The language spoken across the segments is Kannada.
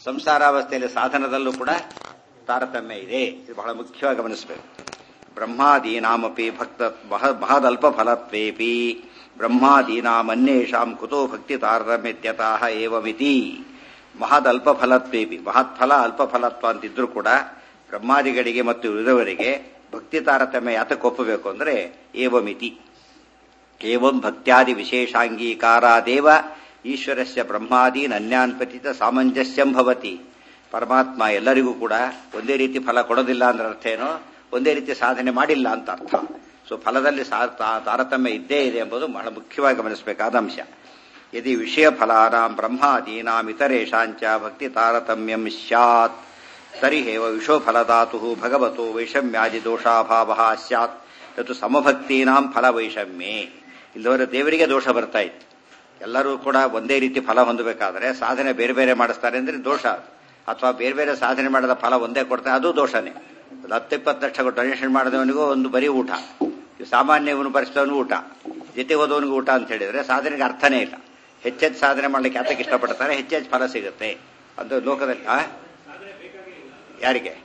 ಸಂಸಾರಾವಸ್ಥೆಯಲ್ಲಿ ಸಾಧನದಲ್ಲೂ ಕೂಡ ತಾರತಮ್ಯ ಇದೆ ಇದು ಬಹಳ ಮುಖ್ಯವಾಗಿ ಗಮನಿಸಬೇಕು ಬ್ರಹ್ಮಾದೀನಾಮಪಿ ಭಕ್ತ ಮಹ- ಮಹದಲ್ಪ ಫಲತ್ವೇಪಿ ಬ್ರಹ್ಮಾದೀನಾಮನ್ಯೇಷಾಂ ಕುತೋ ಭಕ್ತಿ ತಾರತಮ್ಯತ್ಯತಃ ಏವಮಿತಿ ಮಹದಲ್ಪ ಫಲತ್ವೇಪಿ ಮಹತ್ ಫಲ ಅಲ್ಪ ಫಲತ್ವ ಅಂತಿದ್ರು ಕೂಡ ಬ್ರಹ್ಮಾದಿಗಳಿಗೆ ಮತ್ತು ಉಳಿದವರಿಗೆ ಭಕ್ತಿ ತಾರತಮ್ಯ ಯಾತಕ್ಕೆ ಒಪ್ಪಬೇಕು ಅಂದ್ರೆ ಏವಮಿತಿ ಏವಂ ಭಕ್ತ್ಯಾದಿ ವಿಶೇಷಾಂಗೀಕಾರಾದೇವ ಈಶ್ವರಸ್ಯ ಬ್ರಹ್ಮಾದೀನ್ ಅನ್ಯಾನ್ ಪತಿತ ಸಾಮಂಜಸ್ಯಂ ಭವತಿ ಪರಮಾತ್ಮ ಎಲ್ಲರಿಗೂ ಕೂಡ ಒಂದೇ ರೀತಿ ಫಲ ಕೊಡೋದಿಲ್ಲ ಅಂದ್ರೆ ಅರ್ಥ ಏನೋ ಒಂದೇ ರೀತಿ ಸಾಧನೆ ಮಾಡಿಲ್ಲ ಅಂತ ಅರ್ಥ ಸೊ ಫಲದಲ್ಲಿ ಸಾ- ತಾ- ತಾರತಮ್ಯ ಇದ್ದೇ ಇದೆ ಎಂಬುದು ಬಹಳ ಮುಖ್ಯವಾಗಿ ಗಮನಿಸಬೇಕಾದ ಅಂಶ ಯದಿ ವಿಷಯ ಫಲಾನಾಂ ಬ್ರಹ್ಮಾದೀನಾಂ ಇತರೇಷಾಂಚ ಭಕ್ತಿ ತಾರತಮ್ಯಂ ಸ್ಯಾತ್ ತರಿಹೇವ ವಿಷೋ ಫಲಧಾತು ಭಗವತೋ ವೈಷಮ್ಯಾದಿ ದೋಷಾಭಾವ ಸ್ಯಾತ್ ಅದು ಸಮಭಕ್ತೀನಾಂ ಫಲ ವೈಷಮ್ಯೇ ಇಲ್ಲವರ ದೇವರಿಗೆ ದೋಷ ಬರ್ತಾ ಇತ್ತು ಎಲ್ಲರೂ ಕೂಡ ಒಂದೇ ರೀತಿ ಫಲ ಹೊಂದಬೇಕಾದ್ರೆ ಸಾಧನೆ ಬೇರೆ ಬೇರೆ ಮಾಡಿಸ್ತಾರೆ ಅಂದ್ರೆ ದೋಷ ಅಥವಾ ಬೇರೆ ಬೇರೆ ಸಾಧನೆ ಮಾಡಿದ ಫಲ ಒಂದೇ ಕೊಡ್ತಾರೆ ಅದು ದೋಷನೇ ಒಂದು ಹತ್ತು ಇಪ್ಪತ್ತು ಲಕ್ಷ ಕೊಟ್ಟು ಡೊನೇಷನ್ ಮಾಡಿದವನಿಗೂ ಒಂದು ಬರೀ ಊಟ ಈ ಸಾಮಾನ್ಯ ಇವನು ಪರಿಸ್ಥಿತವನಿಗೂ ಊಟ ಜೊತೆ ಹೋದವನಿಗೂ ಊಟ ಅಂತ ಹೇಳಿದ್ರೆ ಸಾಧನೆಗೆ ಅರ್ಥನೇ ಇಲ್ಲ ಹೆಚ್ಚೆಚ್ಚು ಸಾಧನೆ ಮಾಡ್ಲಿಕ್ಕೆ ಯಾತಕ್ಕೆ ಇಷ್ಟಪಡ್ತಾರೆ ಹೆಚ್ಚೆಚ್ಚು ಫಲ ಸಿಗುತ್ತೆ ಅದು ಲೋಕದಲ್ಲಿ ಆ? ಯಾರಿಗೆ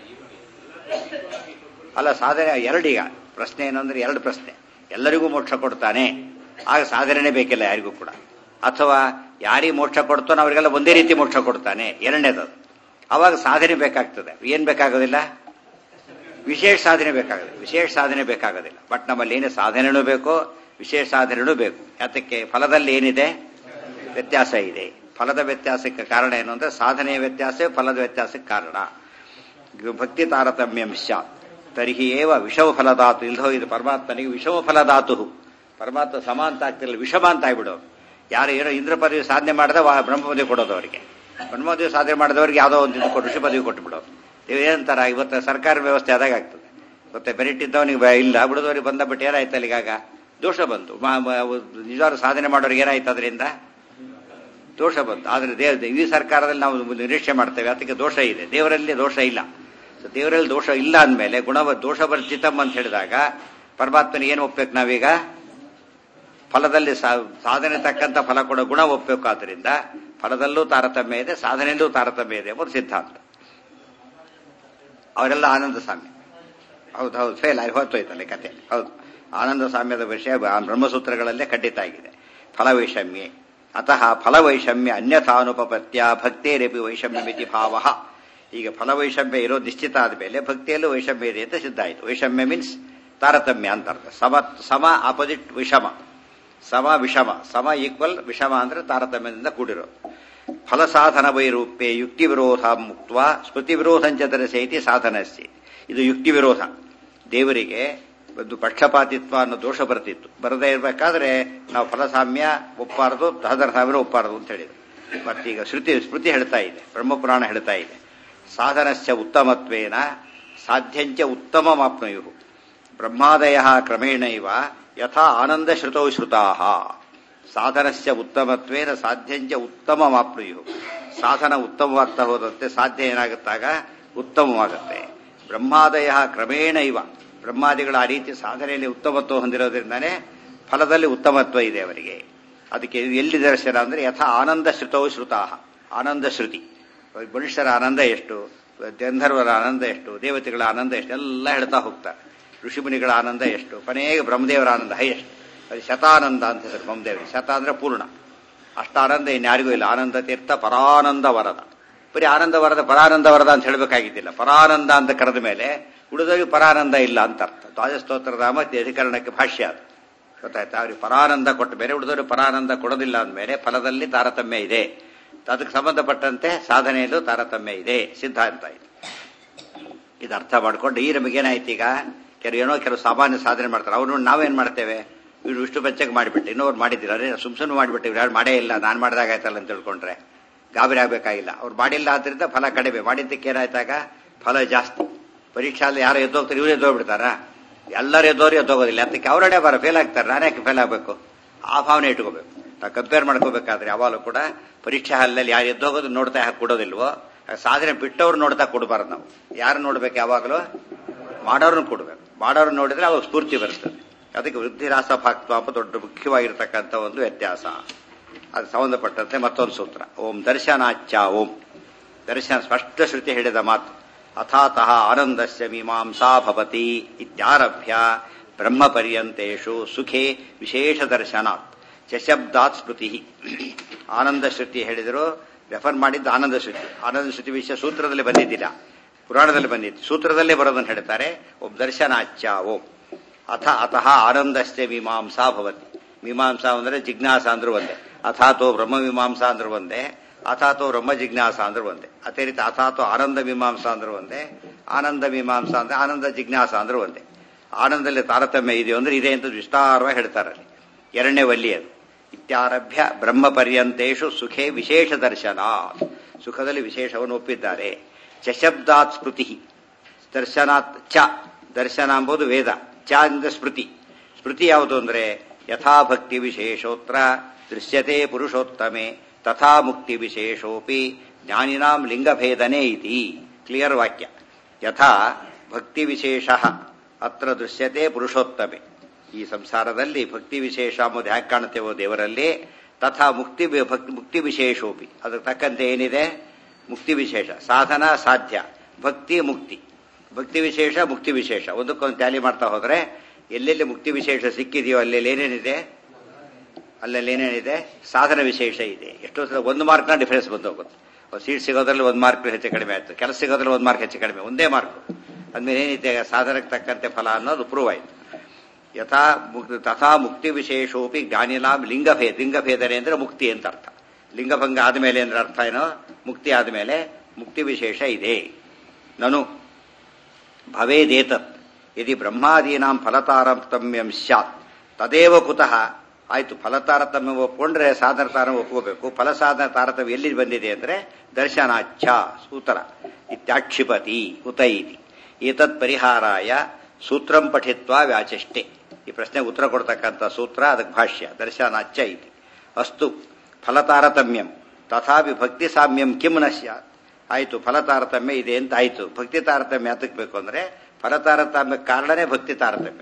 ಅಲ್ಲ ಸಾಧನೆ ಎರಡೀಗ ಪ್ರಶ್ನೆ ಏನಂದ್ರೆ ಎರಡು ಪ್ರಶ್ನೆ ಎಲ್ಲರಿಗೂ ಮೋಕ್ಷ ಕೊಡ್ತಾನೆ ಆಗ ಸಾಧನೆನೇ ಬೇಕಿಲ್ಲ ಯಾರಿಗೂ ಕೂಡ ಅಥವಾ ಯಾರಿಗೆ ಮೋಕ್ಷ ಕೊಡ್ತಾನೋ ಅವರಿಗೆಲ್ಲ ಒಂದೇ ರೀತಿ ಮೋಕ್ಷ ಕೊಡ್ತಾನೆ ಎರಡನೇದು ಅವಾಗ ಸಾಧನೆ ಬೇಕಾಗ್ತದೆ ಏನ್ ಬೇಕಾಗೋದಿಲ್ಲ ವಿಶೇಷ ಸಾಧನೆ ಬೇಕಾಗುತ್ತೆ ವಿಶೇಷ ಸಾಧನೆ ಬೇಕಾಗೋದಿಲ್ಲ ಬಟ್ ನಮ್ಮಲ್ಲಿ ಏನೇ ಸಾಧನೆನೂ ಬೇಕು ವಿಶೇಷ ಸಾಧನೆನೂ ಬೇಕು ಯಾತಕ್ಕೆ ಫಲದಲ್ಲಿ ಏನಿದೆ ವ್ಯತ್ಯಾಸ ಇದೆ ಫಲದ ವ್ಯತ್ಯಾಸಕ್ಕೆ ಕಾರಣ ಏನು ಅಂದ್ರೆ ಸಾಧನೆಯ ವ್ಯತ್ಯಾಸ ಫಲದ ವ್ಯತ್ಯಾಸಕ್ಕೆ ಕಾರಣ ಭಕ್ತಿ ತಾರತಮ್ಯಂ ಸ್ಯಾತ್ ತರ್ಹಿ ಏವ ವಿಷಮ ಫಲದಾತು ಇಲ್ದೋ ಇದು ಪರಮಾತ್ಮನಿಗೆ ವಿಷಮ ಫಲದಾತು ಪರಮಾತ್ಮ ಸಮ ಅಂತ ಆಗ್ತಿಲ್ಲ ವಿಷಮ ಅಂತ ಆಗ್ಬಿಡೋರು ಯಾರು ಏನೋ ಇಂದ್ರ ಪದವಿ ಸಾಧನೆ ಮಾಡಿದ ಬ್ರಹ್ಮ ಪದವಿ ಕೊಡೋದು ಅವರಿಗೆ ಬ್ರಹ್ಮ ಪದವಿ ಸಾಧನೆ ಮಾಡಿದವರಿಗೆ ಯಾವುದೋ ಒಂದು ಇದು ಕೊಟ್ಟು ಋಷಿ ಪದವಿ ಕೊಟ್ಟು ಬಿಡೋದು ಇವು ಏನಂತಾರ ಇವತ್ತು ಸರ್ಕಾರ ವ್ಯವಸ್ಥೆ ಆದಾಗ ಆಗ್ತದೆ ಮತ್ತೆ ಮೆರಿಟ್ ಇದ್ದವನಿಗೆ ಬ- ಇಲ್ಲ ಬಿಡೋದವ್ರಿಗೆ ಬಂದ ಬಿಟ್ಟು ಏನಾಯ್ತಲ್ಲ ಈಗಾಗ ದೋಷ ಬಂತು ಮ- ಮ- ನಿಜವಾದ ಸಾಧನೆ ಮಾಡೋರಿಗೆ ಏನಾಯ್ತು ಅದರಿಂದ ದೋಷ ಬಂತು ಆದ್ರೆ ದೇವ ಈ ಸರ್ಕಾರದಲ್ಲಿ ನಾವು ನಿರೀಕ್ಷೆ ಮಾಡ್ತೇವೆ ಅದಕ್ಕೆ ದೋಷ ಇದೆ ದೇವರಲ್ಲಿ ದೋಷ ಇಲ್ಲ ಸೊ ದೇವರಲ್ಲಿ ದೋಷ ಇಲ್ಲ ಅಂದಮೇಲೆ ಗುಣವ ದೋಷವರ್ಜಿತಂ ಅಂತ ಹೇಳಿದಾಗ ಪರಮಾತ್ಮನಿಗೆ ಏನು ಒಪ್ಬೇಕು ನಾವೀಗ ಫಲದಲ್ಲಿ ಸಾ- ಸಾಧನೆ ತಕ್ಕಂತ ಫಲ ಕೊಡೋ ಗುಣ ಒಪ್ಪಬೇಕಾದ್ರಿಂದ ಫಲದಲ್ಲೂ ತಾರತಮ್ಯ ಇದೆ ಸಾಧನೆಯಲ್ಲೂ ತಾರತಮ್ಯ ಇದೆ ಎಂಬುದು ಸಿದ್ಧಾಂತ ಅವರೆಲ್ಲ ಆನಂದ ಸಾಮ್ಯ ಹೌದು ಹೌದು ಫೇಲ್ ಆಗಿ ಹೋಯ್ತೋಯ್ತಲ್ಲ ಈ ಕತೆ ಹೌದು ಆನಂದ ಸಾಮ್ಯದ ವಿಷಯ ಬ- ಬ್ರಹ್ಮಸೂತ್ರಗಳಲ್ಲೇ ಖಂಡಿತ ಆಗಿದೆ ಫಲವೈಷಮ್ಯೆ ಅತಃ ಫಲವೈಷಮ್ಯ ಅನ್ಯಥಾನುಪಪತ್ಯ ಭಕ್ತೇರಪಿ ವೈಷಮ್ಯಮಿತಿ ಭಾವ ಈಗ ಫಲವೈಷಮ್ಯ ಇರೋ ನಿಶ್ಚಿತ ಆದಮೇಲೆ ಭಕ್ತಿಯಲ್ಲೂ ವೈಷಮ್ಯ ಇದೆ ಅಂತ ಸಿದ್ಧ ಆಯಿತು ವೈಷಮ್ಯ ಮೀನ್ಸ್ ತಾರತಮ್ಯ ಅಂತ ಅರ್ಥ ಸಮ ಸಮ ಆಪೋಸಿಟ್ ವಿಷಮ ಸಮ ವಿಷಮ ಸಮ ಈಕ್ವಲ್ ವಿಷಮ ಅಂದ್ರೆ ತಾರತಮ್ಯದಿಂದ ಕೂಡಿರೋದು ಫಲ ಸಾಧನ ವೈರೂಪ್ಯೆ ಯುಕ್ತಿ ವಿರೋಧ ಮುಕ್ತ ಸ್ಮೃತಿ ವಿರೋಧಂಚತರ ಸಹಿತಿ ಸಾಧನಸ್ಯ ಇದು ಯುಕ್ತಿ ವಿರೋಧ ದೇವರಿಗೆ ಒಂದು ಪಕ್ಷಪಾತಿತ್ವ ಅನ್ನೋ ದೋಷ ಬರ್ತಿತ್ತು ಬರದೇ ಇರಬೇಕಾದ್ರೆ ನಾವು ಫಲಸಾಮ್ಯ ಒಪ್ಪಾರದು ಸಹಧನ ಸಾಮ್ಯ ಒಪ್ಪಾರದು ಅಂತ ಹೇಳಿದ್ರು ಮತ್ತೀಗ ಶ್ರುತಿ ಸ್ಮೃತಿ ಹೇಳ್ತಾ ಇದೆ ಬ್ರಹ್ಮಪುರಾಣ ಹೇಳ್ತಾ ಇದೆ ಸಾಧನಸ್ಯ ಉತ್ತಮತ್ವೇನ ಸಾಧ್ಯಂಚ ಉತ್ತಮಮಾಪ್ನುಯು ಬ್ರಹ್ಮಾದಯ ಕ್ರಮೇಣ ಇವ ಯಥಾ ಆನಂದ ಶ್ರುತೌ ಶ್ರುತಾ ಸಾಧನಸ್ಯ ಉತ್ತಮತ್ವೇನ ಸಾಧ್ಯಂಚ ಉತ್ತಮಮಾಪ್ನುಯು ಸಾಧನ ಉತ್ತಮವಾಗ್ತಾ ಹೋದಂತೆ ಸಾಧ್ಯ ಏನಾಗುತ್ತಾಗ ಉತ್ತಮವಾಗುತ್ತೆ ಬ್ರಹ್ಮಾದಯ ಕ್ರಮೇಣ ಇವ ಬ್ರಹ್ಮಾದಿಗಳ ಆ ರೀತಿ ಸಾಧನೆಯಲ್ಲಿ ಉತ್ತಮತ್ವ ಹೊಂದಿರೋದ್ರಿಂದಾನೇ ಫಲದಲ್ಲಿ ಉತ್ತಮತ್ವ ಇದೆ ಅವರಿಗೆ ಅದಕ್ಕೆ ಇದು ಎಲ್ಲಿ ದರ್ಶನ ಅಂದ್ರೆ ಯಥಾ ಆನಂದ ಶ್ರುತವು ಶ್ರುತಾ ಆನಂದ ಶ್ರುತಿ ಮನುಷ್ಯರ ಆನಂದ ಎಷ್ಟು ಗಂಧರ್ವರ ಆನಂದ ಎಷ್ಟು ದೇವತೆಗಳ ಆನಂದ ಎಷ್ಟು ಎಲ್ಲ ಹೇಳ್ತಾ ಹೋಗ್ತಾರೆ ಋಷಿಮುನಿಗಳ ಆನಂದ ಎಷ್ಟು ಕೊನೆಗೆ ಬ್ರಹ್ಮದೇವರ ಆನಂದ ಹೈಯೆಸ್ಟ್ ಅದು ಶತಾನಂದ ಅಂತ ಹೆಸರು ಬ್ರಹ್ಮದೇವರಿಗೆ ಶತ ಅಂದ್ರೆ ಪೂರ್ಣ ಅಷ್ಟಾನಂದ ಇನ್ಯಾರಿಗೂ ಇಲ್ಲ ಆನಂದ ತೀರ್ಥ ಪರಾನಂದ ವರದ ಬರೀ ಆನಂದ ವರದ ಪರಾನಂದ ವರದ ಅಂತ ಹೇಳಬೇಕಾಗಿದ್ದಿಲ್ಲ ಪರಾನಂದ ಅಂತ ಕರೆದ ಮೇಲೆ ಉಳಿದವರಿಗೆ ಪರಾನಂದ ಇಲ್ಲ ಅಂತ ಅರ್ಥ ದ್ವಾಜಸ್ತೋತ್ರದ ಮತ್ತೆ ಅಧಿಕರಣಕ್ಕೆ ಭಾಷ್ಯ ಅದು ಗೊತ್ತಾಯ್ತಾ ಅವ್ರಿಗೆ ಪರಾನಂದ ಕೊಟ್ಟ ಬೇರೆ ಉಳಿದವರು ಪರಾನಂದ ಕೊಡೋದಿಲ್ಲ ಅಂದಮೇಲೆ ಫಲದಲ್ಲಿ ತಾರತಮ್ಯ ಇದೆ ಅದಕ್ಕೆ ಸಂಬಂಧಪಟ್ಟಂತೆ ಸಾಧನೆಯಲ್ಲೂ ತಾರತಮ್ಯ ಇದೆ ಸಿದ್ಧಾಂತ ಇದೆ ಇದು ಅರ್ಥ ಮಾಡ್ಕೊಂಡು ಈ ನಮಗೇನಾಯ್ತು ಈಗ ಕೆಲವು ಏನೋ ಕೆಲವು ಸಾಮಾನ್ಯ ಸಾಧನೆ ಮಾಡ್ತಾರೆ ಅವ್ರು ನಾವೇನ್ ಮಾಡ್ತೇವೆ ಇವ್ರು ಇಷ್ಟು ಬೆಚ್ಚಗೆ ಮಾಡಿಬಿಟ್ಟು ಇನ್ನೊಬ್ರು ಮಾಡಿದ್ದೀರ ಅದೇ ಸುಮ್ ಸುಮ್ಮನೆ ಮಾಡಿಬಿಟ್ಟು ಯಾರು ಮಾಡೇ ಇಲ್ಲ ನಾನು ಮಾಡಿದಾಗ ಆಯ್ತಲ್ಲ ಅಂತ ತಿಳ್ಕೊಂಡ್ರೆ ಗಾಬರಿ ಆಗ್ಬೇಕಾಗಿಲ್ಲ ಅವ್ರು ಮಾಡಿಲ್ಲ ಆದ್ರಿಂದ ಫಲ ಕಡಿಮೆ ಮಾಡಿದ್ದಕ್ಕೆ ಏನಾಯ್ತಾಗ ಫಲ ಜಾಸ್ತಿ ಪರೀಕ್ಷಾದಲ್ಲಿ ಯಾರು ಎದ್ದೋಗ್ತಾರೆ ಇವ್ರು ಎದ್ದೋಗ್ಬಿಡ್ತಾರ ಎಲ್ಲರೂ ಎದ್ದೋರು ಎದ್ದೋಗೋದಿಲ್ಲ ಅದಕ್ಕೆ ಅವರಡೆ ಬರ ಫೇಲ್ ಆಗ್ತಾರೆ ನಾನೇ ಫೇಲ್ ಆಗಬೇಕು ಆ ಭಾವನೆ ಇಟ್ಕೋಬೇಕು ನಾವು ಕಂಪೇರ್ ಮಾಡ್ಕೋಬೇಕಾದ್ರೆ ಯಾವಾಗಲೂ ಕೂಡ ಪರೀಕ್ಷಾ ಹಾಲಲ್ಲಿ ಯಾರು ಎದ್ದೋಗೋದು ನೋಡ್ತಾ ಹಾಕಿ ಕೊಡೋದಿಲ್ವೋ ಸಾಧನೆ ಬಿಟ್ಟವ್ರು ನೋಡ್ತಾ ಕೊಡಬಾರ್ದು ನಾವು ಯಾರು ನೋಡ್ಬೇಕು ಯಾವಾಗಲೂ ಮಾಡೋರ್ನ ಕೊಡ್ಬೇಕು ಮಾಡೋರು ನೋಡಿದ್ರೆ ಅವಾಗ ಸ್ಫೂರ್ತಿ ಬರ್ತದೆ ಅದಕ್ಕೆ ವೃದ್ಧಿರಾಸ ಭಾಕ್ತ್ವ ಅಂತ ದೊಡ್ಡ ಮುಖ್ಯವಾಗಿರ್ತಕ್ಕಂಥ ಒಂದು ವ್ಯತ್ಯಾಸ ಅದು ಸಂಬಂಧಪಟ್ಟಂತೆ ಮತ್ತೊಂದು ಸೂತ್ರ ಓಂ ದರ್ಶನಾಚ್ಯ ಓಂ ದರ್ಶನ ಸ್ಪಷ್ಟ ಶ್ರುತಿ ಹೇಳಿದ ಮಾತು ಅಥಾತಃ ಆನಂದಸ್ಯ ಮೀಮಾಂಸಾ ಭವತಿ ಇತ್ಯಾರಭ್ಯ ಬ್ರಹ್ಮ ಪರ್ಯಂತೇಷು ಸುಖೇ ವಿಶೇಷ ದರ್ಶನಾತ್ ಚಶಬ್ದಾತ್ ಸ್ಮೃತಿ ಆನಂದ ಶ್ರುತಿ ಹೇಳಿದರು ರೆಫರ್ ಮಾಡಿದ್ದು ಆನಂದ ಶ್ರುತಿ ಆನಂದ ಶ್ರುತಿ ವಿಷಯ ಸೂತ್ರದಲ್ಲಿ ಬಂದಿದ್ದಿಲ್ಲ ಪುರಾಣದಲ್ಲಿ ಬಂದಿತ್ತು ಸೂತ್ರದಲ್ಲೇ ಬರೋದನ್ನು ಹೇಳ್ತಾರೆ ಒಬ್ಬ ದರ್ಶನಾಚ್ಯ ಓಂ ಅಥ ಅತಃ ಆನಂದಸ್ಯ ಮೀಮಾಂಸಾ ಭವತಿ ಮೀಮಾಂಸಾ ಅಂದ್ರೆ ಜಿಜ್ಞಾಸ ಅಂದ್ರೂ ಒಂದೇ ಅಥಾತೋ ಬ್ರಹ್ಮ ಮೀಮಾಂಸಾ ಅಂದ್ರೂ ಒಂದೇ ಅಥಾತೋ ಬ್ರಹ್ಮ ಜಿಜ್ಞಾಸ ಅಂದ್ರೂ ಒಂದೇ ಅದೇ ರೀತಿ ಅಥಾತೋ ಆನಂದ ಮೀಮಾಂಸಾ ಅಂದ್ರೂ ಒಂದೇ ಆನಂದ ಮೀಮಾಂಸಾ ಅಂದ್ರೆ ಆನಂದ ಜಿಜ್ಞಾಸ ಅಂದ್ರೂ ಒಂದೇ ಆನಂದದಲ್ಲಿ ತಾರತಮ್ಯ ಇದೆಯೋ ಅಂದ್ರೆ ಇದೆ ಅಂತ ವಿಸ್ತಾರವಾಗಿ ಹೇಳ್ತಾರೆ ಅಲ್ಲಿ ಎರಡನೇ ವಲ್ಲಿ ಅದು ಇತ್ಯಾರಭ್ಯ ಬ್ರಹ್ಮ ಪರ್ಯಂತೇಶು ಸುಖೇ ವಿಶೇಷ ದರ್ಶನ ಸುಖದಲ್ಲಿ ವಿಶೇಷವನ್ನು ಒಪ್ಪಿದ್ದಾರೆ ಚಶಬ್ದಾತ್ ಸ್ಮೃತಿ ದರ್ಶನಾತ್ ಚ ದರ್ಶನ ಎಂಬುದು ವೇದ ಚ ಇಂದ ಸ್ಮೃತಿ ಸ್ಮೃತಿ ಯಾವುದು ಅಂದ್ರೆ ಯಥಾ ಭಕ್ತಿ ವಿಶೇಷೋತ್ರ ದೃಶ್ಯತೆ ಪುರುಷೋತ್ತಮೆ ತಥಾ ಮುಕ್ತಿ ವಿಶೇಷೋಪಿ ಜ್ಞಾನಿನಾಂ ಲಿಂಗಭೇದನೆ ಇತಿ ಕ್ಲಿಯರ್ ವಾಕ್ಯ ಯಥಾ ಭಕ್ತಿ ವಿಶೇಷ ಅತ್ರ ದೃಶ್ಯತೆ ಪುರುಷೋತ್ತಮೆ ಈ ಸಂಸಾರದಲ್ಲಿ ಭಕ್ತಿ ವಿಶೇಷ ಎಂಬುದು ಹ್ಯಾಕ್ ಕಾಣುತ್ತೇವೋ ದೇವರಲ್ಲಿ ತಥಾ ಮುಕ್ತಿ ಭಕ್ತಿ ಮುಕ್ತಿ ವಿಶೇಷೋಪಿ ಅದಕ್ಕೆ ತಕ್ಕಂತೆ ಏನಿದೆ ಮುಕ್ತಿ ವಿಶೇಷ ಸಾಧನ ಸಾಧ್ಯ ಭಕ್ತಿ ಮುಕ್ತಿ ಭಕ್ತಿ ವಿಶೇಷ ಮುಕ್ತಿ ವಿಶೇಷ ಒಂದಕ್ಕೊಂದು ಟ್ಯಾಲಿ ಮಾಡ್ತಾ ಹೋದ್ರೆ ಎಲ್ಲೆಲ್ಲಿ ಮುಕ್ತಿ ವಿಶೇಷ ಸಿಕ್ಕಿದೆಯೋ ಅಲ್ಲೆಲ್ಲಿ ಏನೇನಿದೆ ಅಲ್ಲೆಲ್ಲಿ ಏನೇನಿದೆ ಸಾಧನ ವಿಶೇಷ ಇದೆ ಎಷ್ಟೋ ಸಲ ಒಂದು ಮಾರ್ಕ್ನ ಡಿಫರೆನ್ಸ್ ಬಂದು ಹೋಗುತ್ತೆ ಸೀಟ್ ಸಿಗೋದ್ರಲ್ಲಿ ಒಂದು ಮಾರ್ಕ್ ಹೆಚ್ಚು ಕಡಿಮೆ ಆಯ್ತು ಕೆಲಸ ಸಿಗೋದ್ರಲ್ಲಿ ಒಂದು ಮಾರ್ಕ್ ಹೆಚ್ಚು ಕಡಿಮೆ ಒಂದೇ ಮಾರ್ಕ್ ಅಂದ್ಮೇಲೆ ಏನಿದೆ ಸಾಧನಕ್ಕೆ ತಕ್ಕಂತೆ ಫಲ ಅನ್ನೋದು ಪ್ರೂವ್ ಆಯ್ತು ಯಥಾ ಮುಕ್- ತಥಾ ಮುಕ್ತಿ ವಿಶೇಷೋಪಿ ಜ್ಞಾನಿಲಾಂ ಲಿಂಗಭೇದ ಲಿಂಗಭೇದನೆ ಅಂದ್ರೆ ಮುಕ್ತಿ ಅಂತ ಅರ್ಥ ಲಿಂಗಭಂಗ ಆದಮೇಲೆ ಅಂದ್ರೆ ಅರ್ಥ ಏನೋ ಮುಕ್ತಿ ಆದಮೇಲೆ ಮುಕ್ತಿ ವಿಶೇಷ ಇದೆ ನನು ಭವೇದೇತತ್ ಯದಿ ಬ್ರಹ್ಮಾದೀನಾಂ ಫಲತಾರತಮ್ಯಂ ಸ್ಯಾತ್ ತದೇವ ಕುತಃ ಆಯ್ತು ಫಲತಾರತಮ್ಯ ಒಪ್ಕೊಂಡ್ರೆ ಸಾಧನ ತಾರತಮ್ಯ ಒಪ್ಕೋಬೇಕು ಫಲಸಾಧನ ತಾರತಮ್ಯ ಎಲ್ಲಿ ಬಂದಿದೆ ಅಂದ್ರೆ ದರ್ಶನಾಚ್ಛ ಸೂತ್ರ ಇತ್ಯಾಕ್ಷಿಪತಿ ಉತ ಇತಿ ಏತತ್ ಪರಿಹಾರಾಯ ಸೂತ್ರಂ ಪಠಿತ್ವಾ ವ್ಯಾಚಷ್ಟೆ ಈ ಪ್ರಶ್ನೆಗೆ ಉತ್ತರ ಕೊಡ್ತಕ್ಕಂಥ ಸೂತ್ರ ಅದಕ್ಕೆ ಭಾಷ್ಯ ದರ್ಶನಾಚ್ಛ ಇತಿ ಅಸ್ತು ಫಲತಾರತಮ್ಯಂ ತಥಾಪಿ ಭಕ್ತಿ ಸಾಮ್ಯಂ ಕಿಂ ನ ಸ್ಯಾತ್ ಆಯ್ತು ಫಲತಾರತಮ್ಯ ಇದೆ ಅಂತ ಆಯ್ತು ಭಕ್ತಿ ತಾರತಮ್ಯ ಹತ್ತಕ್ಕೆ ಬೇಕು ಅಂದ್ರೆ ಫಲತಾರತಮ್ಯ ಕಾರಣನೇ ಭಕ್ತಿ ತಾರತಮ್ಯ